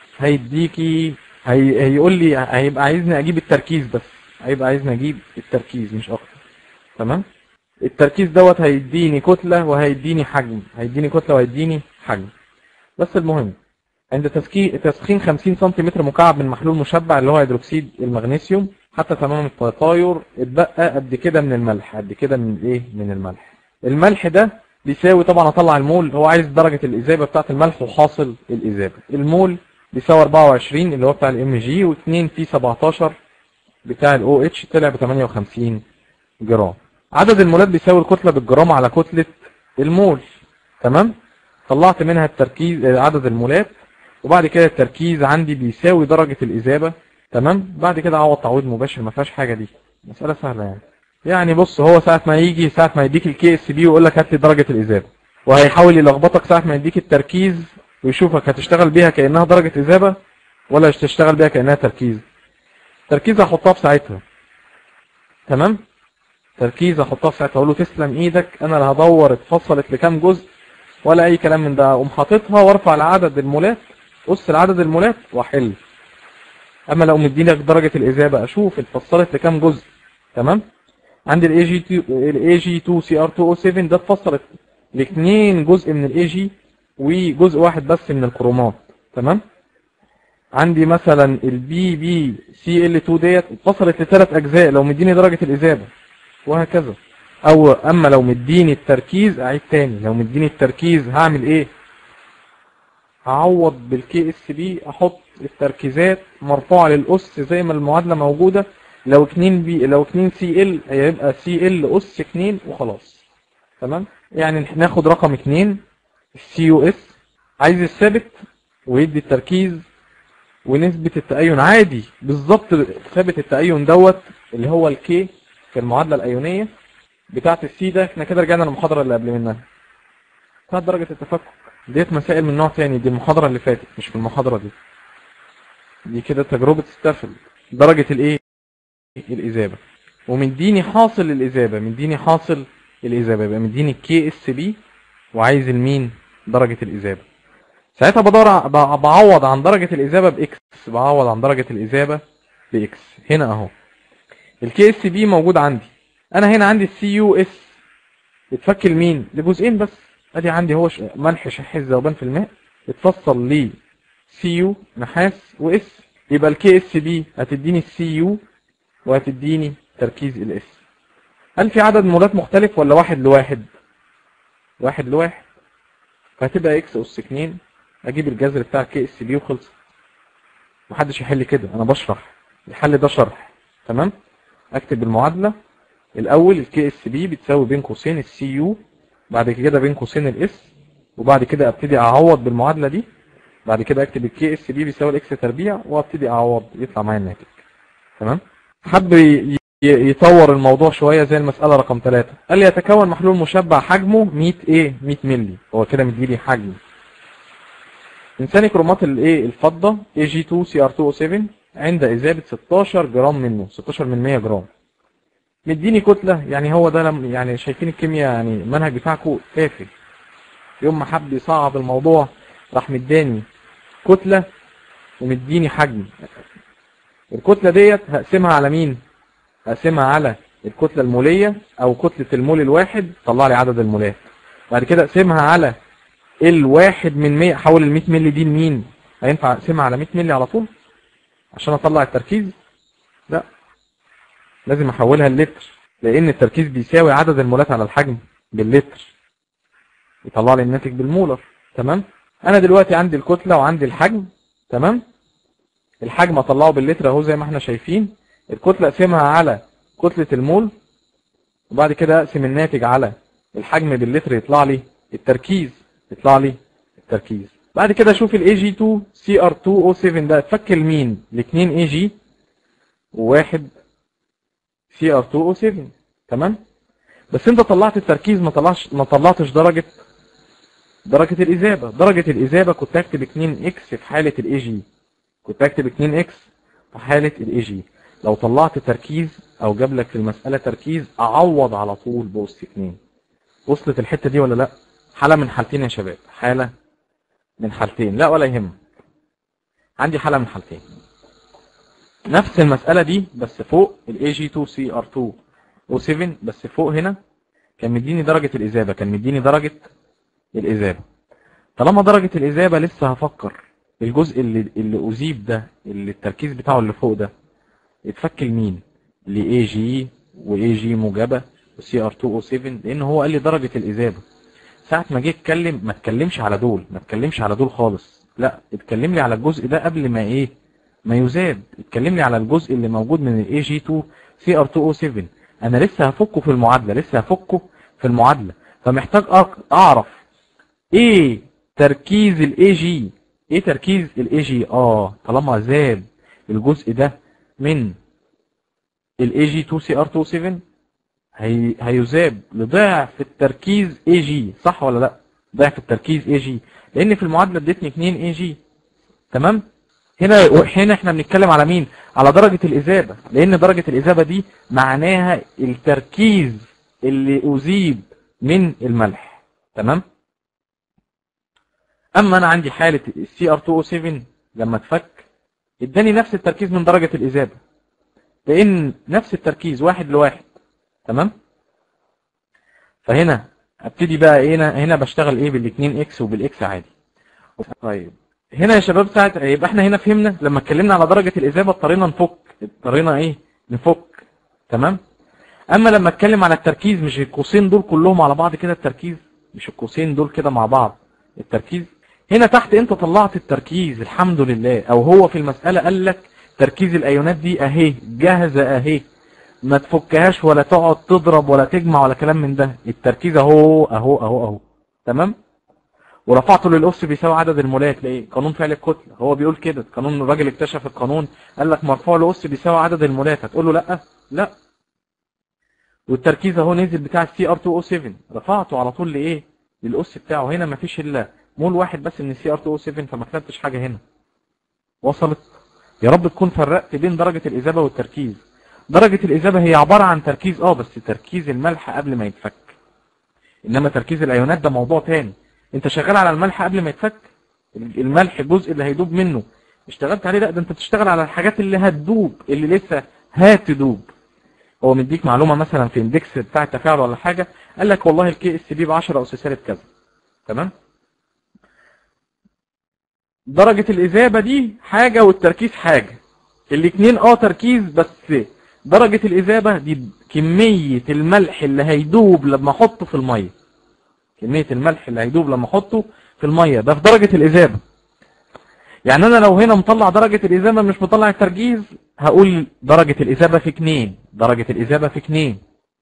هيديكي هي... هيقول لي هيبقى عايزني اجيب التركيز بس هيبقى عايزني اجيب التركيز مش اكتر تمام التركيز دوت هيديني كتلة وهيديني حجم هيديني كتلة وهيديني حجم بس المهم عند تسخين تسخين 50 سم مكعب من محلول مشبع اللي هو هيدروكسيد المغنيسيوم حتى تمام التطاير اتبقى قد كده من الملح قد كده من ايه من الملح الملح ده بيساوي طبعا اطلع المول هو عايز درجة الاذابة بتاعت الملح وحاصل الاذابة المول بيساوي 24 اللي هو بتاع الام جي و2 في 17 بتاع الاو اتش طلع ب 58 جرام عدد المولات بيساوي الكتلة بالجرام على كتلة المول تمام طلعت منها التركيز عدد المولات وبعد كده التركيز عندي بيساوي درجة الاذابة تمام بعد كده اعوض تعويض مباشر ما فيهاش حاجة دي مسألة سهلة يعني يعني بص هو ساعة ما يجي ساعة ما يديك الكي اس بي ويقول لك هات لي درجة الإذابة وهيحاول يلخبطك ساعة ما يديك التركيز ويشوفك هتشتغل بيها كأنها درجة إذابة ولا هتشتغل بيها كأنها تركيز تركيز هحطها في ساعتها تمام تركيز هحطها في ساعتها اقول له تسلم ايدك انا اللي هدور اتفصلت لكام جزء ولا اي كلام من ده اقوم حاططها وارفع لعدد المولات قص لعدد المولات واحل اما لو مدينك درجة الإذابة اشوف اتفصلت لكام جزء تمام عندي الاي جي 2 الاي جي 2 سي ار 2 او 7 ده اتفصلت لاثنين جزء من الاي جي وجزء واحد بس من الكرومات تمام عندي مثلا البي بي سي ال 2 ديت اتفصلت لثلاث اجزاء لو مديني درجة الاذابة وهكذا او اما لو مديني التركيز اعيد تاني لو مديني التركيز هعمل ايه هعوض بالكي اس بي احط التركيزات مرفوعة للاس زي ما المعادلة موجودة لو 2 بي لو 2 سي ال هيبقى سي ال اس 2 وخلاص تمام يعني ناخد رقم 2 السي يو اس عايز الثابت ويدي التركيز ونسبة التأين عادي بالظبط ثابت التأين دوت اللي هو الكي في المعادلة الأيونية بتاعة السي ده احنا كده رجعنا للمحاضرة اللي قبل منها بتاعت درجة التفكك ديت مسائل من نوع تاني دي المحاضرة اللي فاتت مش في المحاضرة دي دي كده تجربة ستافل درجة الايه الإذابة ومديني حاصل الإذابة مديني حاصل الإذابة يبقى مديني كي اس بي وعايز المين درجة الإذابة ساعتها بدور ع- ب- بعوض عن درجة الإذابة بإكس بعوض عن درجة الإذابة بإكس هنا أهو الكي اس بي موجود عندي أنا هنا عندي السي يو اس اتفك لمين لجزئين بس ادي عندي هو ش- ملح شح الذوبان في الماء اتفصل لي سي يو نحاس واس يبقى الكي اس بي هتديني السي يو وهتديني تركيز الاس هل في عدد مولات مختلف ولا واحد لواحد واحد لواحد فهتبقى اكس اس 2 اجيب الجذر بتاع كي اس بي وخلص محدش يحل كده انا بشرح الحل ده شرح تمام اكتب المعادله الاول الكي اس بي بتساوي بين قوسين السي يو بعد كده بين قوسين الاس وبعد كده ابتدي اعوض بالمعادله دي بعد كده اكتب الكي اس بي بيساوي الاكس تربيع وابتدي اعوض يطلع معايا الناتج تمام حب ي- ي- يطور الموضوع شويه زي المساله رقم 3 قال لي يتكون محلول مشبع حجمه 100 ايه 100 مللي هو كده مديلي حجم انساني كرومات الايه الفضه اي جي 2 سي ار 2 او 7 عند اذابه 16 جرام منه 16 من 100 جرام مديني كتله يعني هو ده لم يعني شايفين الكيمياء يعني المنهج بتاعكم تافه يوم ما حب يصعب الموضوع راح مداني كتله ومديني حجم الكتله ديت هقسمها على مين هقسمها على الكتله الموليه او كتله المول الواحد طلع لي عدد المولات بعد كده اقسمها على الواحد من 100 حول ال 100 مللي دي لمين هينفع اقسمها على 100 مللي على طول عشان اطلع التركيز لا لازم احولها للتر لان التركيز بيساوي عدد المولات على الحجم باللتر يطلع لي الناتج بالمولر تمام انا دلوقتي عندي الكتله وعندي الحجم تمام الحجم اطلعه باللتر اهو زي ما احنا شايفين الكتله اقسمها على كتله المول وبعد كده اقسم الناتج على الحجم باللتر يطلع لي التركيز يطلع لي التركيز بعد كده اشوف الاي جي 2 سي ار 2 او 7 ده اتفك لمين الاثنين اي جي وواحد سي ار 2 او 7 تمام بس انت طلعت التركيز ما طلعش ما طلعتش درجه درجه الاذابه درجه الاذابه كنت اكتب 2 اكس في حاله الاي جي كنت اكتب 2 اكس في حاله الاي جي لو طلعت تركيز او جاب لك في المساله تركيز اعوض على طول بوست 2 وصلت الحته دي ولا لا حاله من حالتين يا شباب حاله من حالتين لا ولا يهم عندي حاله من حالتين نفس المسألة دي بس فوق ال AG2CR2 O7 بس فوق هنا كان مديني درجة الإذابة كان مديني درجة الإذابة طالما درجة الإذابة لسه هفكر الجزء اللي اللي أذيب ده اللي التركيز بتاعه اللي فوق ده يتفك لمين؟ ل AG و AG موجبة و CR2 O7 لأن هو قال لي درجة الإذابة ساعة ما جه اتكلم ما اتكلمش على دول ما اتكلمش على دول خالص لا اتكلم لي على الجزء ده قبل ما ايه ما يزاد اتكلم لي على الجزء اللي موجود من الاي جي 2 سي ار 2 او 7 انا لسه هفكه في المعادله لسه هفكه في المعادله فمحتاج أع- اعرف ايه تركيز الاي جي ايه تركيز الاي جي اه طالما زاد الجزء ده من الاي جي 2 سي ار 2 7 هي هيذاب لضعف التركيز اي جي صح ولا لا ضعف التركيز اي جي لان في المعادله ادتني 2 اي جي تمام هنا هنا احنا بنتكلم على مين على درجة الإذابة لأن درجة الإذابة دي معناها التركيز اللي أذيب من الملح تمام أما أنا عندي حالة السي ار 2 او 7 لما اتفك اداني نفس التركيز من درجة الإذابة لأن نفس التركيز واحد لواحد تمام فهنا ابتدي بقى ايه هنا هنا بشتغل ايه بالاثنين اكس وبالاكس عادي طيب هنا يا شباب ساعة يبقى احنا هنا فهمنا لما اتكلمنا على درجة الإجابة اضطرينا نفك اضطرينا ايه نفك تمام اما لما اتكلم على التركيز مش القوسين دول كلهم على بعض كده التركيز مش القوسين دول كده مع بعض التركيز هنا تحت انت طلعت التركيز الحمد لله او هو في المسألة قال لك تركيز الايونات دي اهي جاهزة اهي ما تفكهاش ولا تقعد تضرب ولا تجمع ولا كلام من ده التركيز اهو اهو اهو اهو تمام ورفعته للأس بيساوي عدد المولات ليه قانون فعل الكتلة هو بيقول كده قانون الراجل اكتشف القانون قال لك مرفوع لأس بيساوي عدد المولات هتقول له لا لا والتركيز اهو نزل بتاع السي ار 2 او 7 رفعته على طول لايه للأس بتاعه هنا مفيش الا مول واحد بس من السي ار 2 او 7 فما كتبتش حاجة هنا وصلت يا رب تكون فرقت بين درجة الإجابة والتركيز درجة الإجابة هي عبارة عن تركيز اه بس تركيز الملح قبل ما يتفك انما تركيز الايونات ده موضوع تاني انت شغال على الملح قبل ما يتفك الملح الجزء اللي هيدوب منه اشتغلت عليه لا ده انت بتشتغل على الحاجات اللي هتدوب اللي لسه هتدوب هو مديك معلومة مثلا في اندكس بتاع التفاعل ولا حاجة قال لك والله الكي اس بي ب 10 اس سالب كذا تمام درجة الإذابة دي حاجة والتركيز حاجة الاتنين اه تركيز بس درجة الإذابة دي كمية الملح اللي هيدوب لما احطه في المية كمية الملح اللي هيدوب لما احطه في المية ده في درجة الإذابة يعني انا لو هنا مطلع درجة الإذابة مش مطلع التركيز هقول درجة الإذابة في اتنين درجة الإذابة في اتنين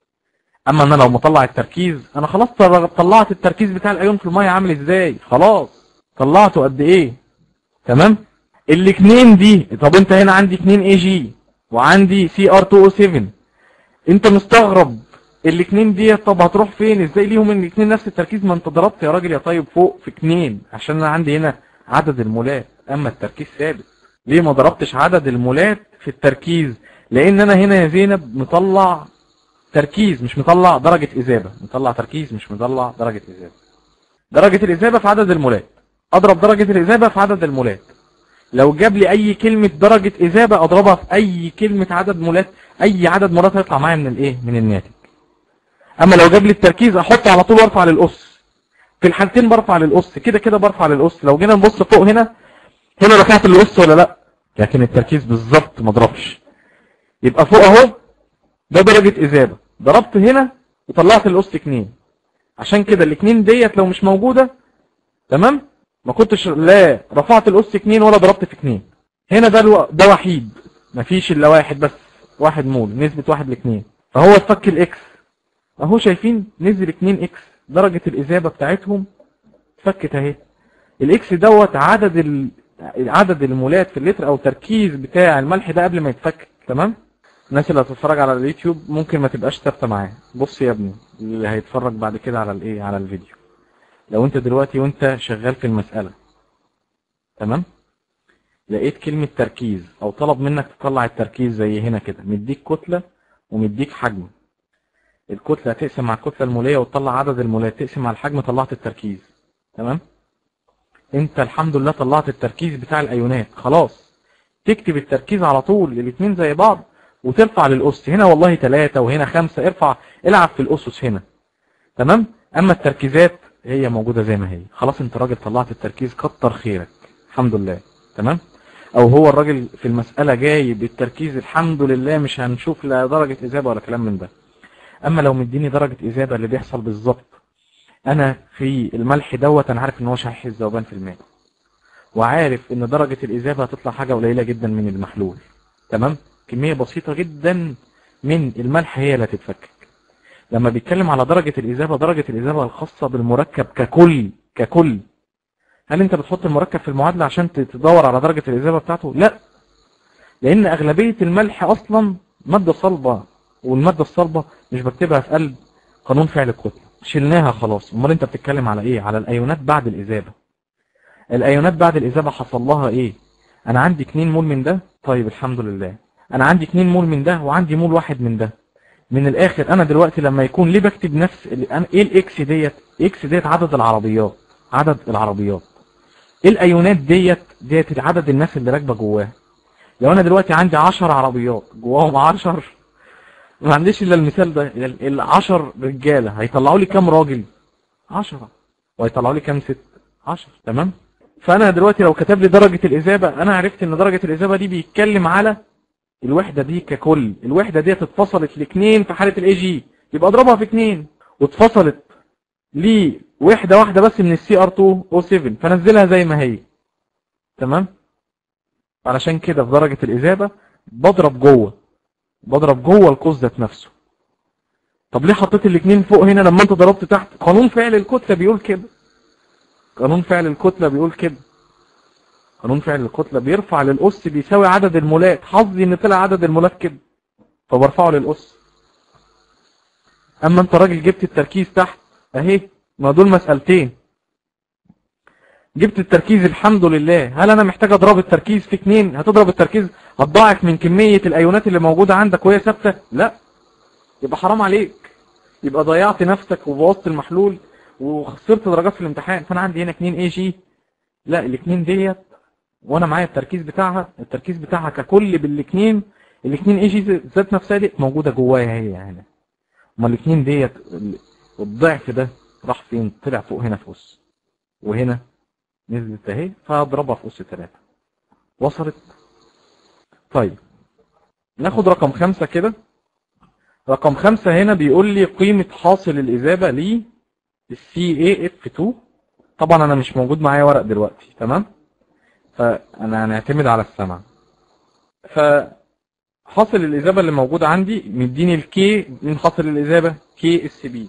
اما انا لو مطلع التركيز انا خلاص طلعت التركيز بتاع الايون في المية عامل ازاي خلاص طلعته قد ايه تمام الاتنين دي طب انت هنا عندي 2 اي جي وعندي سي ار 2 او 7 انت مستغرب الاثنين دي طب هتروح فين ازاي ليهم الاثنين نفس التركيز ما انت ضربت يا راجل يا طيب فوق في اثنين عشان انا عندي هنا عدد المولات اما التركيز ثابت ليه ما ضربتش عدد المولات في التركيز لان انا هنا يا زينب مطلع تركيز مش مطلع درجة اذابة مطلع تركيز مش مطلع درجة اذابة درجة الاذابة في عدد المولات اضرب درجة الاذابة في عدد المولات لو جاب لي اي كلمة درجة اذابة اضربها في اي كلمة عدد مولات اي عدد مولات هيطلع معايا من الايه من الناتج اما لو جاب لي التركيز احطه على طول وارفع للأس في الحالتين برفع للأس كده كده برفع للأس لو جينا نبص فوق هنا هنا رفعت للأس ولا لا لكن التركيز بالظبط ما ضربش يبقى فوق اهو ده درجة اذابة ضربت هنا وطلعت الأس 2 عشان كده الاثنين ديت لو مش موجودة تمام ما كنتش لا رفعت الأس 2 ولا ضربت في 2 هنا ده الو... ده وحيد مفيش الا واحد بس واحد مول نسبة واحد لاثنين فهو اتفك الاكس اهو شايفين نزل 2 اكس درجة الاذابة بتاعتهم اتفكت اهي الاكس دوت عدد ال... عدد المولات في اللتر او تركيز بتاع الملح ده قبل ما يتفك تمام الناس اللي هتتفرج على اليوتيوب ممكن ما تبقاش ثابته معايا بص يا ابني اللي هيتفرج بعد كده على الايه على الفيديو لو انت دلوقتي وانت شغال في المسألة تمام لقيت كلمة تركيز او طلب منك تطلع التركيز زي هنا كده مديك كتلة ومديك حجم الكتلة تقسم على الكتلة المولية وتطلع عدد المولات تقسم على الحجم طلعت التركيز تمام انت الحمد لله طلعت التركيز بتاع الايونات خلاص تكتب التركيز على طول الاثنين زي بعض وترفع للأس هنا والله ثلاثة وهنا خمسة ارفع العب في الأسس هنا تمام اما التركيزات هي موجودة زي ما هي خلاص انت راجل طلعت التركيز كتر خيرك الحمد لله تمام او هو الراجل في المسألة جاي بالتركيز الحمد لله مش هنشوف لا درجة اجابة ولا كلام من ده اما لو مديني درجة اجابة اللي بيحصل بالظبط انا في الملح دوت انا عارف ان هو شحيح الذوبان في الماء وعارف ان درجة الاجابة هتطلع حاجة قليلة جدا من المحلول تمام كمية بسيطة جدا من الملح هي اللي هتتفكك لما بيتكلم على درجة الإذابة درجة الإذابة الخاصة بالمركب ككل ككل هل انت بتحط المركب في المعادلة عشان تدور على درجة الإذابة بتاعته لا لان اغلبية الملح اصلا مادة صلبة والمادة الصلبة مش بكتبها في قلب قانون فعل الكتلة شلناها خلاص امال انت بتتكلم على ايه على الايونات بعد الإذابة الايونات بعد الإذابة حصل لها ايه انا عندي 2 مول من ده طيب الحمد لله انا عندي 2 مول من ده وعندي مول واحد من ده من الاخر انا دلوقتي لما يكون ليه بكتب نفس ال- ايه الاكس ديت اكس ديت عدد العربيات عدد العربيات ايه الايونات ديت ديت عدد الناس اللي راكبه جواها لو انا دلوقتي عندي 10 عربيات جواهم 10 ما عنديش الا المثال ده ال- ال 10 رجاله هيطلعوا لي كام راجل 10 وهيطلعوا لي كام ست 10 تمام فانا دلوقتي لو كتب لي درجة الاذابة انا عرفت ان درجة الاذابة دي بيتكلم على الوحدة دي ككل الوحدة دي اتفصلت لاثنين في حالة الاي جي يبقى اضربها في اثنين واتفصلت لوحدة واحدة بس من السي ار 2 او 7 فنزلها زي ما هي تمام علشان كده في درجة الاذابة بضرب جوه بضرب جوه القوس ذات نفسه طب ليه حطيت الاثنين فوق هنا لما انت ضربت تحت قانون فعل الكتلة بيقول كده قانون فعل الكتلة بيقول كده قانون فعل الكتلة بيرفع للأس بيساوي عدد المولات حظي ان طلع عدد المولات كده فبرفعه للأس اما انت راجل جبت التركيز تحت اهي ما دول مسألتين جبت التركيز الحمد لله هل انا محتاج اضرب التركيز في اتنين هتضرب التركيز هتضاعف من كمية الايونات اللي موجودة عندك وهي ثابتة لا يبقى حرام عليك يبقى ضيعت نفسك وبوظت المحلول وخسرت درجات في الامتحان فانا عندي هنا 2 اي جي لا الاثنين ديت وانا معايا التركيز بتاعها التركيز بتاعها ككل بالاثنين الاثنين اي جي ذات نفسها دي موجوده جوايا هي هنا اما الاثنين ديت الضعف ده راح فين طلع فوق هنا في اس وهنا نزلت اهي فهضربها في اس 3 وصلت طيب ناخد رقم خمسة كده رقم خمسة هنا بيقول لي قيمة حاصل الإذابة لي السي اي اف 2 طبعا انا مش موجود معايا ورق دلوقتي تمام فانا هنعتمد على السمع فحاصل الاجابه اللي موجود عندي مديني الكي من حاصل الاجابه كي اس بي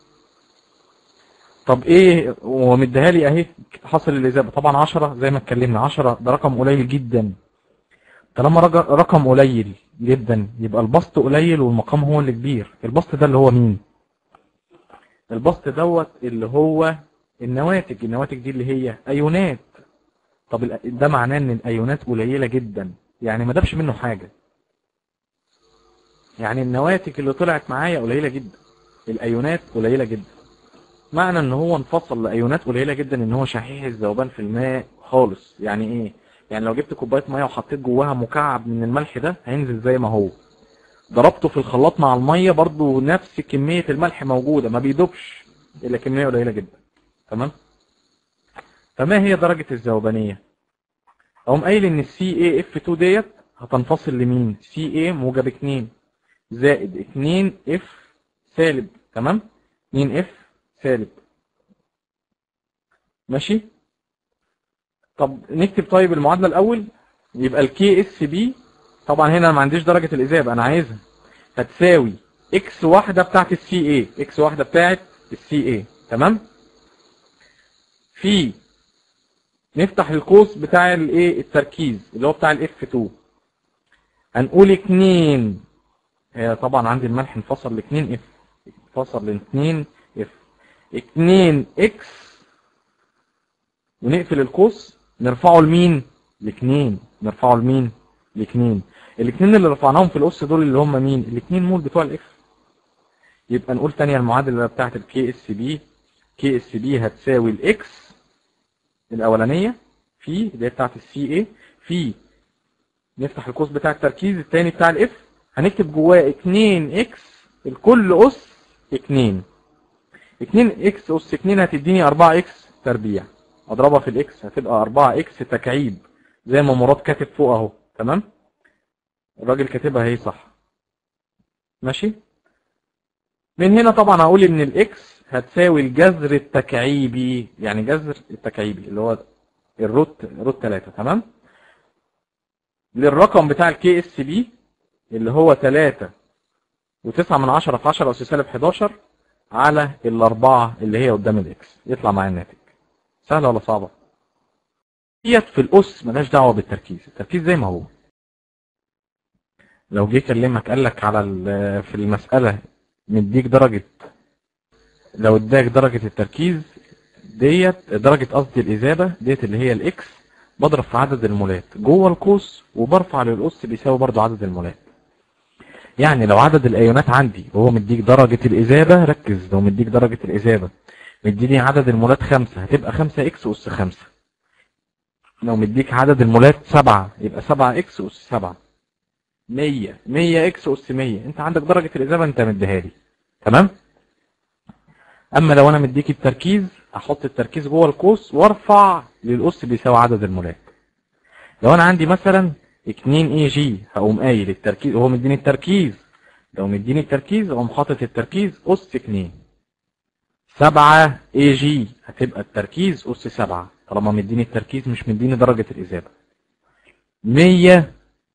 طب ايه ومديها لي اهي حاصل الاجابه طبعا 10 زي ما اتكلمنا 10 ده رقم قليل جدا طالما رج- رقم قليل جدا يبقى البسط قليل والمقام هو اللي كبير البسط ده اللي هو مين البسط دوت اللي هو النواتج النواتج دي اللي هي ايونات طب ال- ده معناه ان الايونات قليله جدا يعني ما دابش منه حاجه يعني النواتج اللي طلعت معايا قليله جدا الايونات قليله جدا معنى ان هو انفصل لايونات قليله جدا ان هو شحيح الذوبان في الماء خالص يعني ايه يعني لو جبت كوبايه ميه وحطيت جواها مكعب من الملح ده هينزل زي ما هو ضربته في الخلاط مع الميه برضو نفس كميه الملح موجوده ما بيدوبش الا كميه قليله جدا تمام فما هي درجه الذوبانيه اقوم قايل ان السي اي اف 2 ديت هتنفصل لمين سي اي موجب 2 زائد 2 اف سالب تمام 2 اف سالب ماشي طب نكتب طيب المعادله الاول يبقى الكي اس بي طبعا هنا ما عنديش درجه الاجابه انا عايزها هتساوي اكس واحده بتاعت السي اي اكس واحده بتاعت السي اي تمام في نفتح القوس بتاع الايه التركيز اللي هو بتاع الاف 2 هنقول 2 هي طبعا عندي الملح انفصل ل 2 اف انفصل ل 2 اف 2 اكس ونقفل القوس نرفعه لمين ل2 نرفعه لمين ل2 الاثنين اللي رفعناهم في القوس دول اللي هم مين الاثنين مول بتوع الاف يبقى نقول تانية المعادلة بتاعت الكي اس بي كي اس بي هتساوي الاكس الاولانية في اللي هي بتاعت السي اي في نفتح القوس بتاع التركيز الثاني بتاع الاف هنكتب جواه 2 اكس الكل اس 2 2 اكس اس 2 هتديني 4 اكس تربيع اضربها في الاكس هتبقى 4 اكس تكعيب زي ما مراد كاتب فوق اهو تمام الراجل كاتبها هي صح ماشي من هنا طبعا هقول ان الاكس هتساوي الجذر التكعيبي يعني جذر التكعيبي اللي هو الروت روت 3 تمام للرقم بتاع الكي اس بي اللي هو 3 و9 من 10 في 10 اس سالب 11 على الاربعه اللي هي قدام الاكس يطلع معايا الناتج سهله ولا صعبه ديت في الاس ملهاش دعوه بالتركيز التركيز زي ما هو لو جه يكلمك قال لك على ال- في المساله مديك درجه لو اداك درجه التركيز ديت درجه قصدي الاجابه ديت اللي هي الاكس بضرب في عدد المولات جوه القوس وبرفع للاس بيساوي برضو عدد المولات يعني لو عدد الايونات عندي وهو مديك درجه الاجابه ركز لو مديك درجه الاجابه مديني عدد المولات خمسة هتبقى خمسة اكس اس خمسة لو مديك عدد المولات سبعة يبقى سبعة اكس اس سبعة مية مية اكس اس مية انت عندك درجة الاجابة انت مديها لي تمام اما لو انا مديك التركيز احط التركيز جوه القوس وارفع للاس بيساوي عدد المولات لو انا عندي مثلا 2 اي جي هقوم قايل التركيز هو مديني التركيز لو مديني التركيز اقوم حاطط التركيز اس 2 7 اي جي هتبقى التركيز اس 7 طالما مديني التركيز مش مديني درجة الإجابة 100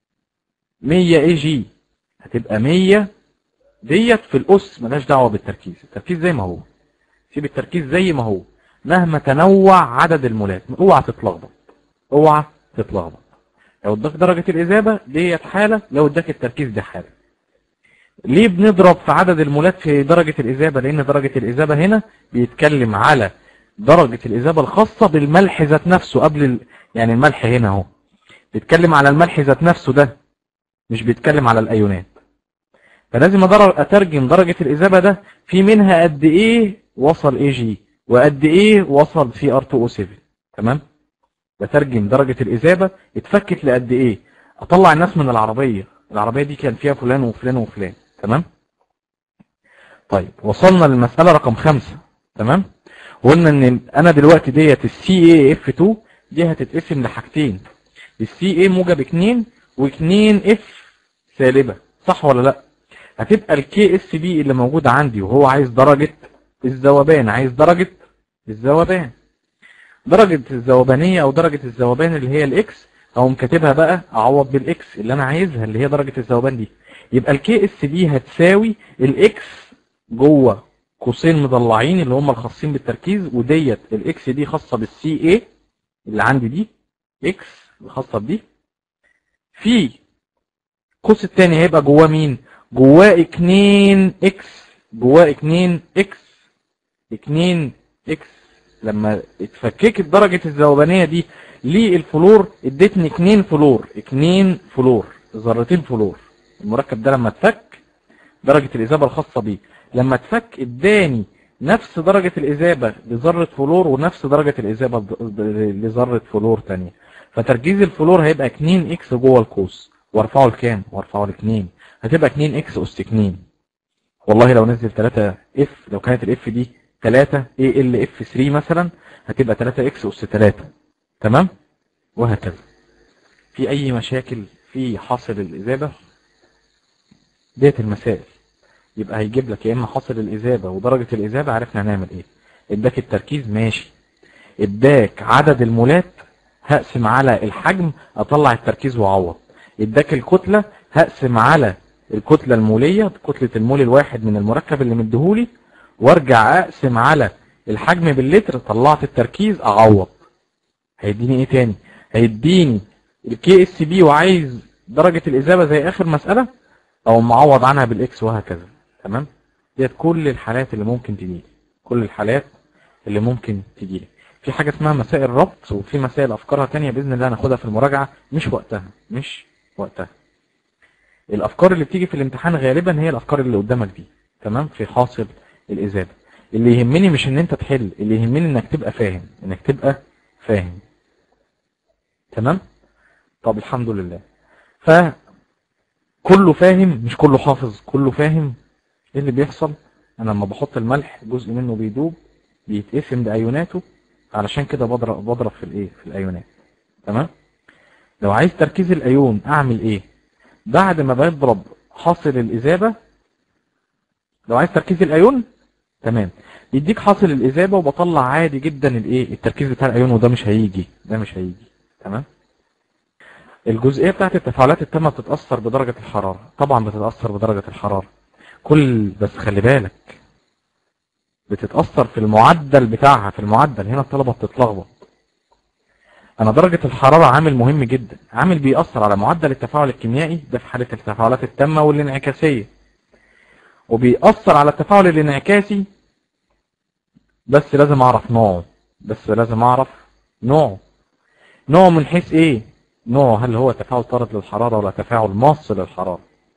100 اي جي هتبقى 100 ديت في الأس ملهاش دعوة بالتركيز التركيز زي ما هو سيب التركيز زي ما هو مهما تنوع عدد المولات اوعى تتلخبط اوعى تتلخبط لو اداك درجة الإجابة ديت حالة لو اداك التركيز دي حالة ليه بنضرب في عدد المولات في درجة الإجابة لأن درجة الإجابة هنا بيتكلم على درجة الإجابة الخاصة بالملح ذات نفسه قبل ال... يعني الملح هنا اهو بيتكلم على الملح ذات نفسه ده مش بيتكلم على الأيونات فلازم أدر- أترجم درجة الإجابة ده في منها قد إيه وصل اي جي وقد إيه وصل في ار 2 او 7 تمام بترجم درجة الإجابة اتفكت لقد إيه أطلع الناس من العربية العربية دي كان فيها فلان وفلان وفلان تمام طيب وصلنا للمسألة رقم خمسة تمام وقلنا ان انا دلوقتي ديت السي اي اف 2 دي هتتقسم لحاجتين السي اي موجب 2 و2 اف سالبة صح ولا لا هتبقى الكي اس بي اللي موجود عندي وهو عايز درجة الذوبان عايز درجة الذوبان درجة الذوبانية او درجة الذوبان اللي هي الاكس اقوم كاتبها بقى اعوض بالاكس اللي انا عايزها اللي هي درجة الذوبان دي يبقى الكي اس بي هتساوي الاكس جوه قوسين مضلعين اللي هم الخاصين بالتركيز وديت الاكس دي خاصة بالسي اي اللي عندي دي اكس الخاصة بدي في القوس التاني هيبقى جواه مين جواه 2 اكس جواه 2 اكس 2 اكس لما اتفككت درجة الذوبانية دي للفلور ادتني 2 فلور 2 فلور ذرتين فلور المركب ده لما اتفك درجة الإذابة الخاصة بيه لما اتفك اداني نفس درجة الإذابة لذرة فلور ونفس درجة الإذابة ب- لذرة فلور تانية فتركيز الفلور هيبقى 2 اكس جوه القوس وارفعه لكام وارفعه ل2 هتبقى 2 اكس اس 2 والله لو نزل 3 اف لو كانت الاف دي 3 اي ال اف 3 مثلا هتبقى 3 اكس اس 3 تمام وهكذا في اي مشاكل في حاصل الاذابه ديت المسائل يبقى هيجيب لك يا اما حاصل الاذابه ودرجه الاذابه عرفنا هنعمل ايه اداك التركيز ماشي اداك عدد المولات هقسم على الحجم اطلع التركيز واعوض اداك الكتله هقسم على الكتله الموليه كتله المول الواحد من المركب اللي مديهولي وارجع اقسم على الحجم باللتر طلعت التركيز اعوض هيديني ايه تاني هيديني الكي اس بي وعايز درجة الاجابة زي اخر مسألة او معوض عنها بالاكس وهكذا تمام ديت كل الحالات اللي ممكن تجيلي كل الحالات اللي ممكن تجيلي في حاجة اسمها مسائل ربط وفي مسائل افكارها تانية باذن الله هناخدها في المراجعة مش وقتها مش وقتها الافكار اللي بتيجي في الامتحان غالبا هي الافكار اللي قدامك دي تمام في حاصل الاجابة اللي يهمني مش ان انت تحل اللي يهمني انك تبقى فاهم انك تبقى فاهم تمام طب الحمد لله ف كله فاهم مش كله حافظ كله فاهم ايه اللي بيحصل انا لما بحط الملح جزء منه بيدوب بيتقسم بايوناته علشان كده بضرب بضرب في الايه في الايونات تمام لو عايز تركيز الايون اعمل ايه بعد ما بضرب حاصل الاذابه لو عايز تركيز الايون تمام يديك حاصل الاذابه وبطلع عادي جدا الايه التركيز بتاع الايون وده مش هيجي ده مش هيجي تمام الجزئيه بتاعت التفاعلات التامه بتتاثر بدرجه الحراره طبعا بتتاثر بدرجه الحراره كل بس خلي بالك بتتاثر في المعدل بتاعها في المعدل هنا الطلبه بتتلخبط انا درجه الحراره عامل مهم جدا عامل بيأثر على معدل التفاعل الكيميائي ده في حاله التفاعلات التامه والانعكاسيه وبيأثر على التفاعل الانعكاسي بس لازم اعرف نوعه بس لازم اعرف نوعه نوعه من حيث ايه نوعه هل هو تفاعل طارد للحرارة ولا تفاعل ماص للحرارة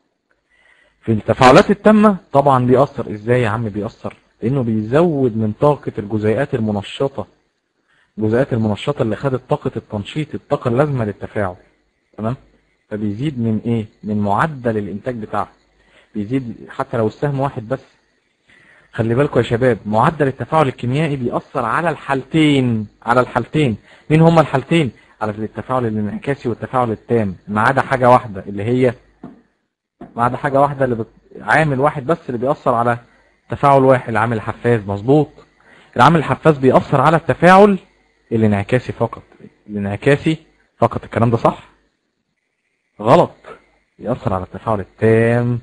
في التفاعلات التامة طبعا بيأثر ازاي يا عم بيأثر لانه بيزود من طاقة الجزيئات المنشطة الجزيئات المنشطة اللي خدت طاقة التنشيط الطاقة اللازمة للتفاعل تمام فبيزيد من ايه من معدل الانتاج بتاعها بيزيد حتى لو السهم واحد بس خلي بالكم يا شباب معدل التفاعل الكيميائي بيأثر على الحالتين على الحالتين مين هما الحالتين على التفاعل الانعكاسي والتفاعل التام ما عدا حاجة واحدة اللي هي ما عدا حاجة واحدة اللي بت... عامل واحد بس اللي بيأثر على تفاعل واحد العامل الحفاز مظبوط العامل الحفاز بيأثر على التفاعل الانعكاسي فقط الانعكاسي فقط الكلام ده صح غلط بيأثر على التفاعل التام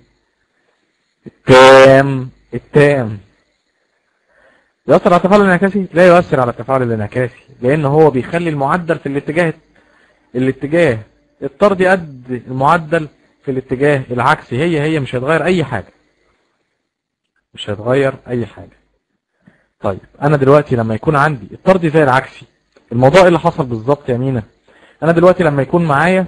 التام التام يؤثر على التفاعل الانعكاسي لا يؤثر على التفاعل الانعكاسي لان هو بيخلي المعدل في الاتجاه الاتجاه الطردي قد المعدل في الاتجاه العكسي هي هي مش هيتغير اي حاجة مش هيتغير اي حاجة طيب انا دلوقتي لما يكون عندي الطردي زي العكسي الموضوع ايه اللي حصل بالظبط يا مينا انا دلوقتي لما يكون معايا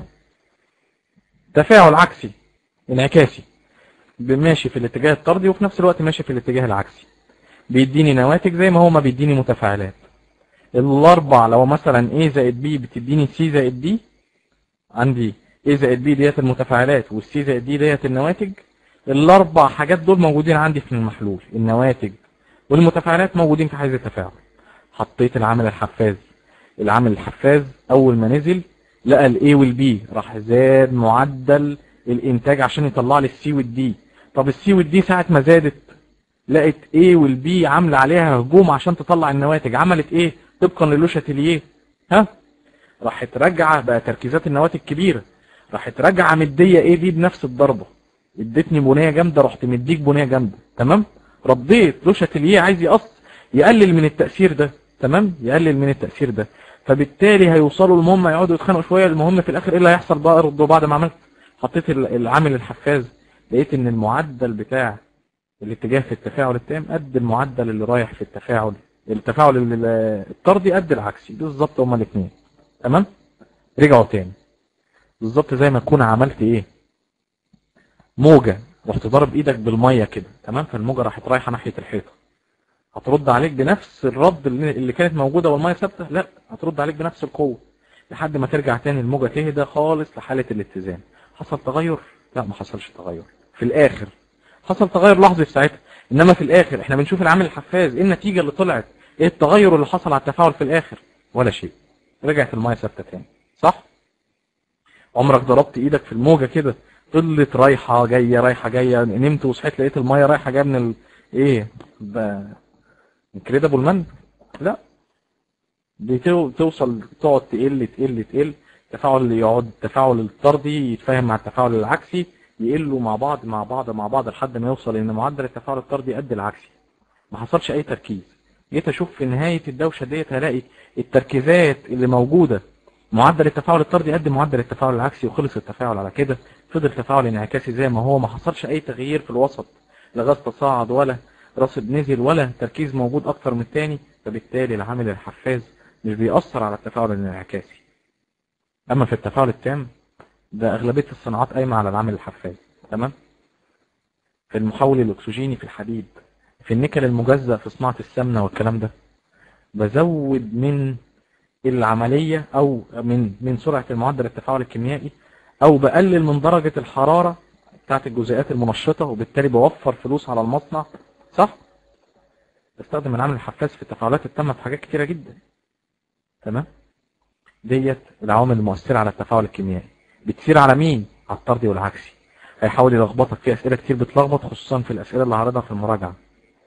تفاعل عكسي انعكاسي ماشي في الاتجاه الطردي وفي نفس الوقت ماشي في الاتجاه العكسي بيديني نواتج زي ما هو ما بيديني متفاعلات الاربع لو مثلا A زائد B بتديني C زائد D عندي A زائد B ديت المتفاعلات والC زائد D ديت النواتج الاربع حاجات دول موجودين عندي في المحلول النواتج والمتفاعلات موجودين في حيز التفاعل حطيت العامل الحفاز العامل الحفاز اول ما نزل لقى الاي والبي راح زاد معدل الانتاج عشان يطلع لي السي والدي طب السي والدي ساعة ما زادت لقت ايه والبي عامله عليها هجوم عشان تطلع النواتج عملت ايه طبقا للو شاتيليه ها راحت راجعه بقى تركيزات النواتج كبيره راحت راجعه مديه ايه دي بنفس الضربه ادتني بنيه جامده رحت مديك بنيه جامده تمام رديت لو شاتيليه عايز يقص يقلل من التاثير ده تمام يقلل من التاثير ده فبالتالي هيوصلوا المهم يقعدوا يتخانقوا شويه المهم في الاخر ايه اللي هيحصل بقى ردوا بعد ما عملت حطيت العامل الحفاز لقيت ان المعدل بتاع الاتجاه في التفاعل التام قد المعدل اللي رايح في التفاعل التفاعل الطردي قد العكسي بالظبط هما الاثنين تمام رجعوا تاني بالظبط زي ما تكون عملت ايه موجة رحت ضارب ايدك بالمية كده تمام فالموجة راحت رايحة ناحية الحيطة هترد عليك بنفس الرد اللي كانت موجودة والمية ثابتة لا هترد عليك بنفس القوة لحد ما ترجع تاني الموجة تهدى خالص لحالة الاتزان حصل تغير لا ما حصلش تغير في الاخر حصل تغير لحظي في ساعتها انما في الاخر احنا بنشوف العامل الحفاز ايه النتيجة اللي طلعت ايه التغير اللي حصل على التفاعل في الاخر ولا شيء رجعت المية ثابتة تاني صح عمرك ضربت ايدك في الموجة كده فضلت رايحة جاية رايحة جاية نمت وصحيت لقيت المية رايحة جاية من ال... ايه انكريدبل مان لا بتوصل تقعد تقل تقل تقل التفاعل اللي يقعد التفاعل الطردي يتفاهم مع التفاعل العكسي يقلوا مع بعض مع بعض مع بعض لحد ما يوصل ان معدل التفاعل الطردي قد العكسي ما حصلش اي تركيز جيت اشوف في نهاية الدوشة ديت هلاقي التركيزات اللي موجودة معدل التفاعل الطردي قد معدل التفاعل العكسي وخلص التفاعل على كده فضل تفاعل انعكاسي زي ما هو ما حصلش اي تغيير في الوسط لا غاز تصاعد ولا رصد نزل ولا تركيز موجود اكتر من التاني فبالتالي العامل الحفاز مش بيأثر على التفاعل الانعكاسي اما في التفاعل التام ده اغلبية الصناعات قايمة على العامل الحفاز تمام في المحول الاكسجيني في الحديد في النيكل المجزأ في صناعة السمنة والكلام ده بزود من العملية او من من سرعة المعدل التفاعل الكيميائي او بقلل من درجة الحرارة بتاعت الجزيئات المنشطة وبالتالي بوفر فلوس على المصنع صح بستخدم العامل الحفاز في التفاعلات التامة في حاجات كتيرة جدا تمام ديت العوامل المؤثرة على التفاعل الكيميائي بتسير على مين على الطردي والعكسي هيحاول يلخبطك في اسئله كتير بتلخبط خصوصا في الاسئله اللي هعرضها في المراجعه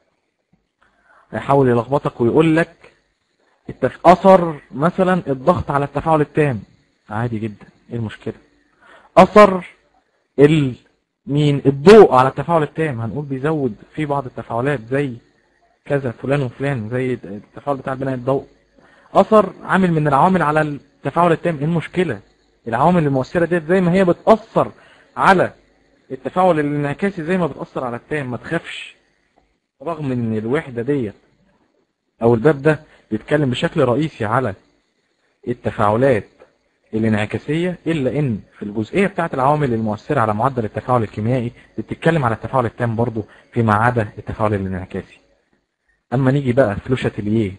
هيحاول يلخبطك ويقول لك التف... اثر مثلا الضغط على التفاعل التام عادي جدا ايه المشكله اثر ال مين الضوء على التفاعل التام هنقول بيزود في بعض التفاعلات زي كذا فلان وفلان زي التفاعل بتاع بناء الضوء اثر عامل من العوامل على التفاعل التام ايه المشكله العوامل المؤثرة ديت زي ما هي بتأثر على التفاعل الانعكاسي زي ما بتأثر على التام ما تخافش رغم ان الوحدة ديت او الباب ده بيتكلم بشكل رئيسي على التفاعلات الانعكاسية الا ان في الجزئية بتاعت العوامل المؤثرة على معدل التفاعل الكيميائي بتتكلم على التفاعل التام برضه فيما عدا التفاعل الانعكاسي اما نيجي بقى فلو شاتيليه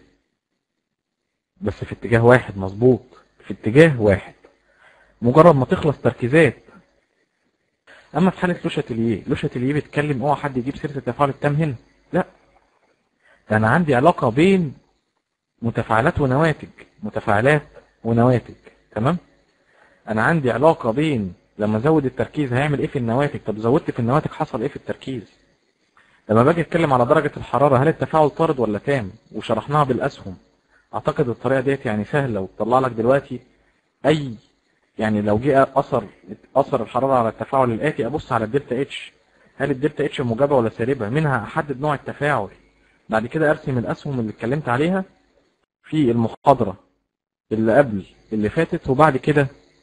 بس في اتجاه واحد مظبوط في اتجاه واحد مجرد ما تخلص تركيزات اما في حاله لو شاتيليه لو شاتيليه بيتكلم اوعى حد يجيب سيره التفاعل التام هنا لا ده انا عندي علاقة بين متفاعلات ونواتج متفاعلات ونواتج تمام انا عندي علاقة بين لما ازود التركيز هيعمل ايه في النواتج طب زودت في النواتج حصل ايه في التركيز لما باجي اتكلم على درجة الحرارة هل التفاعل طارد ولا تام وشرحناها بالاسهم اعتقد الطريقة ديت يعني سهلة وبتطلع لك دلوقتي اي يعني لو جه اثر اثر الحرارة على التفاعل الاتي ابص على الدلتا اتش هل الدلتا اتش موجبة ولا سالبة منها احدد نوع التفاعل بعد كده ارسم الاسهم اللي اتكلمت عليها في المحاضرة اللي قبل اللي فاتت وبعد كده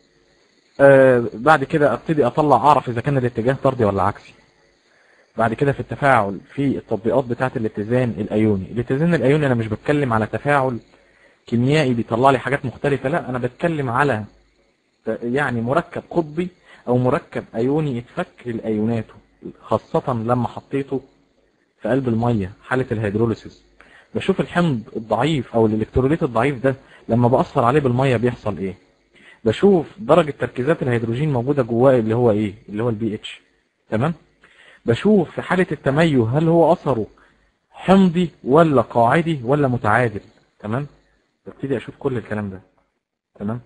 آه بعد كده ابتدي اطلع اعرف اذا كان الاتجاه طردي ولا عكسي بعد كده في التفاعل في التطبيقات بتاعه الاتزان الايوني الاتزان الايوني انا مش بتكلم على تفاعل كيميائي بيطلع لي حاجات مختلفة لا انا بتكلم على يعني مركب قطبي او مركب ايوني اتفك لايوناته خاصة لما حطيته في قلب المية حالة الهيدروليسيس بشوف الحمض الضعيف او الالكتروليت الضعيف ده لما بأثر عليه بالمية بيحصل ايه بشوف درجة تركيزات الهيدروجين موجودة جواه اللي هو ايه اللي هو البي اتش تمام بشوف في حالة التميز هل هو اثره حمضي ولا قاعدي ولا متعادل تمام ببتدي اشوف كل الكلام ده تمام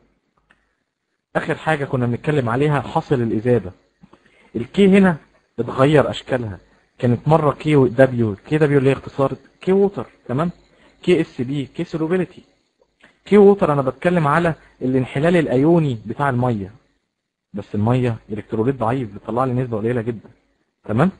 اخر حاجة كنا بنتكلم عليها حاصل الاذابة الكي هنا اتغير اشكالها كانت مرة كي دبليو كي دبليو اللي هي اختصار كي ووتر تمام كي اس بي كي سولوبيليتي كي ووتر انا بتكلم على الانحلال الايوني بتاع المية بس المية الكتروليت ضعيف بيطلع لي نسبة قليلة جدا تمام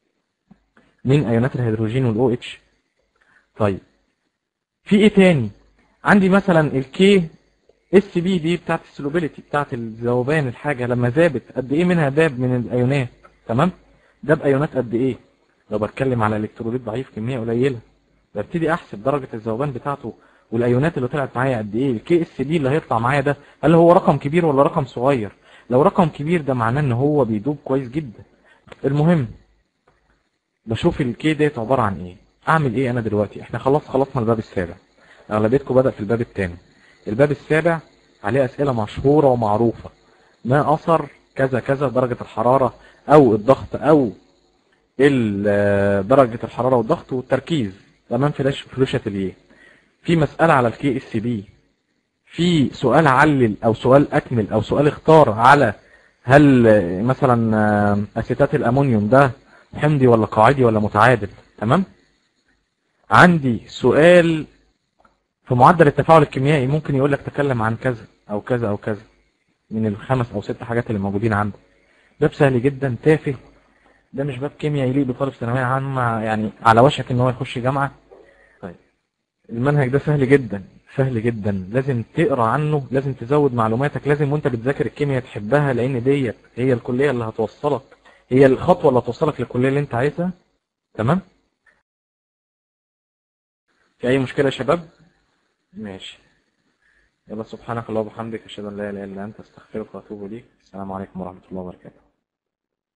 من ايونات الهيدروجين والاو اتش طيب في ايه تاني عندي مثلا الكي اس بي دي بتاعت السولوبيليتي بتاعت الذوبان الحاجة لما ذابت قد ايه منها داب من الايونات تمام ده بايونات قد ايه لو بتكلم على الكتروليت ضعيف كمية قليلة ببتدي احسب درجة الذوبان بتاعته والايونات اللي طلعت معايا قد ايه الكي اس بي اللي هيطلع معايا ده هل هو رقم كبير ولا رقم صغير لو رقم كبير ده معناه ان هو بيدوب كويس جدا المهم بشوف الكي ديت عبارة عن ايه اعمل ايه انا دلوقتي احنا خلاص خلصنا الباب السابع اغلبيتكم بدأ في الباب الثاني الباب السابع عليه اسئلة مشهورة ومعروفة ما اثر كذا كذا درجة الحرارة او الضغط او درجة الحرارة والضغط والتركيز تمام فلاش فلوشة اليه في مسألة على الكي اس بي في سؤال علل او سؤال اكمل او سؤال اختار على هل مثلا اسيتات الامونيوم ده حمضي ولا قاعدي ولا متعادل تمام عندي سؤال في معدل التفاعل الكيميائي ممكن يقول لك تكلم عن كذا او كذا او كذا من الخمس او ست حاجات اللي موجودين عندك باب سهل جدا تافه ده مش باب كيمياء يليق بطالب ثانويه عامه يعني على وشك ان هو يخش جامعه طيب المنهج ده سهل جدا سهل جدا لازم تقرا عنه لازم تزود معلوماتك لازم وانت بتذاكر الكيمياء تحبها لان ديت هي الكليه اللي هتوصلك هي الخطوه اللي هتوصلك للكليه اللي انت عايزها تمام في اي مشكله يا شباب ماشي يلا سبحانك اللهم وبحمدك اشهد ان لا اله الا انت استغفرك واتوب اليك السلام عليكم ورحمه الله وبركاته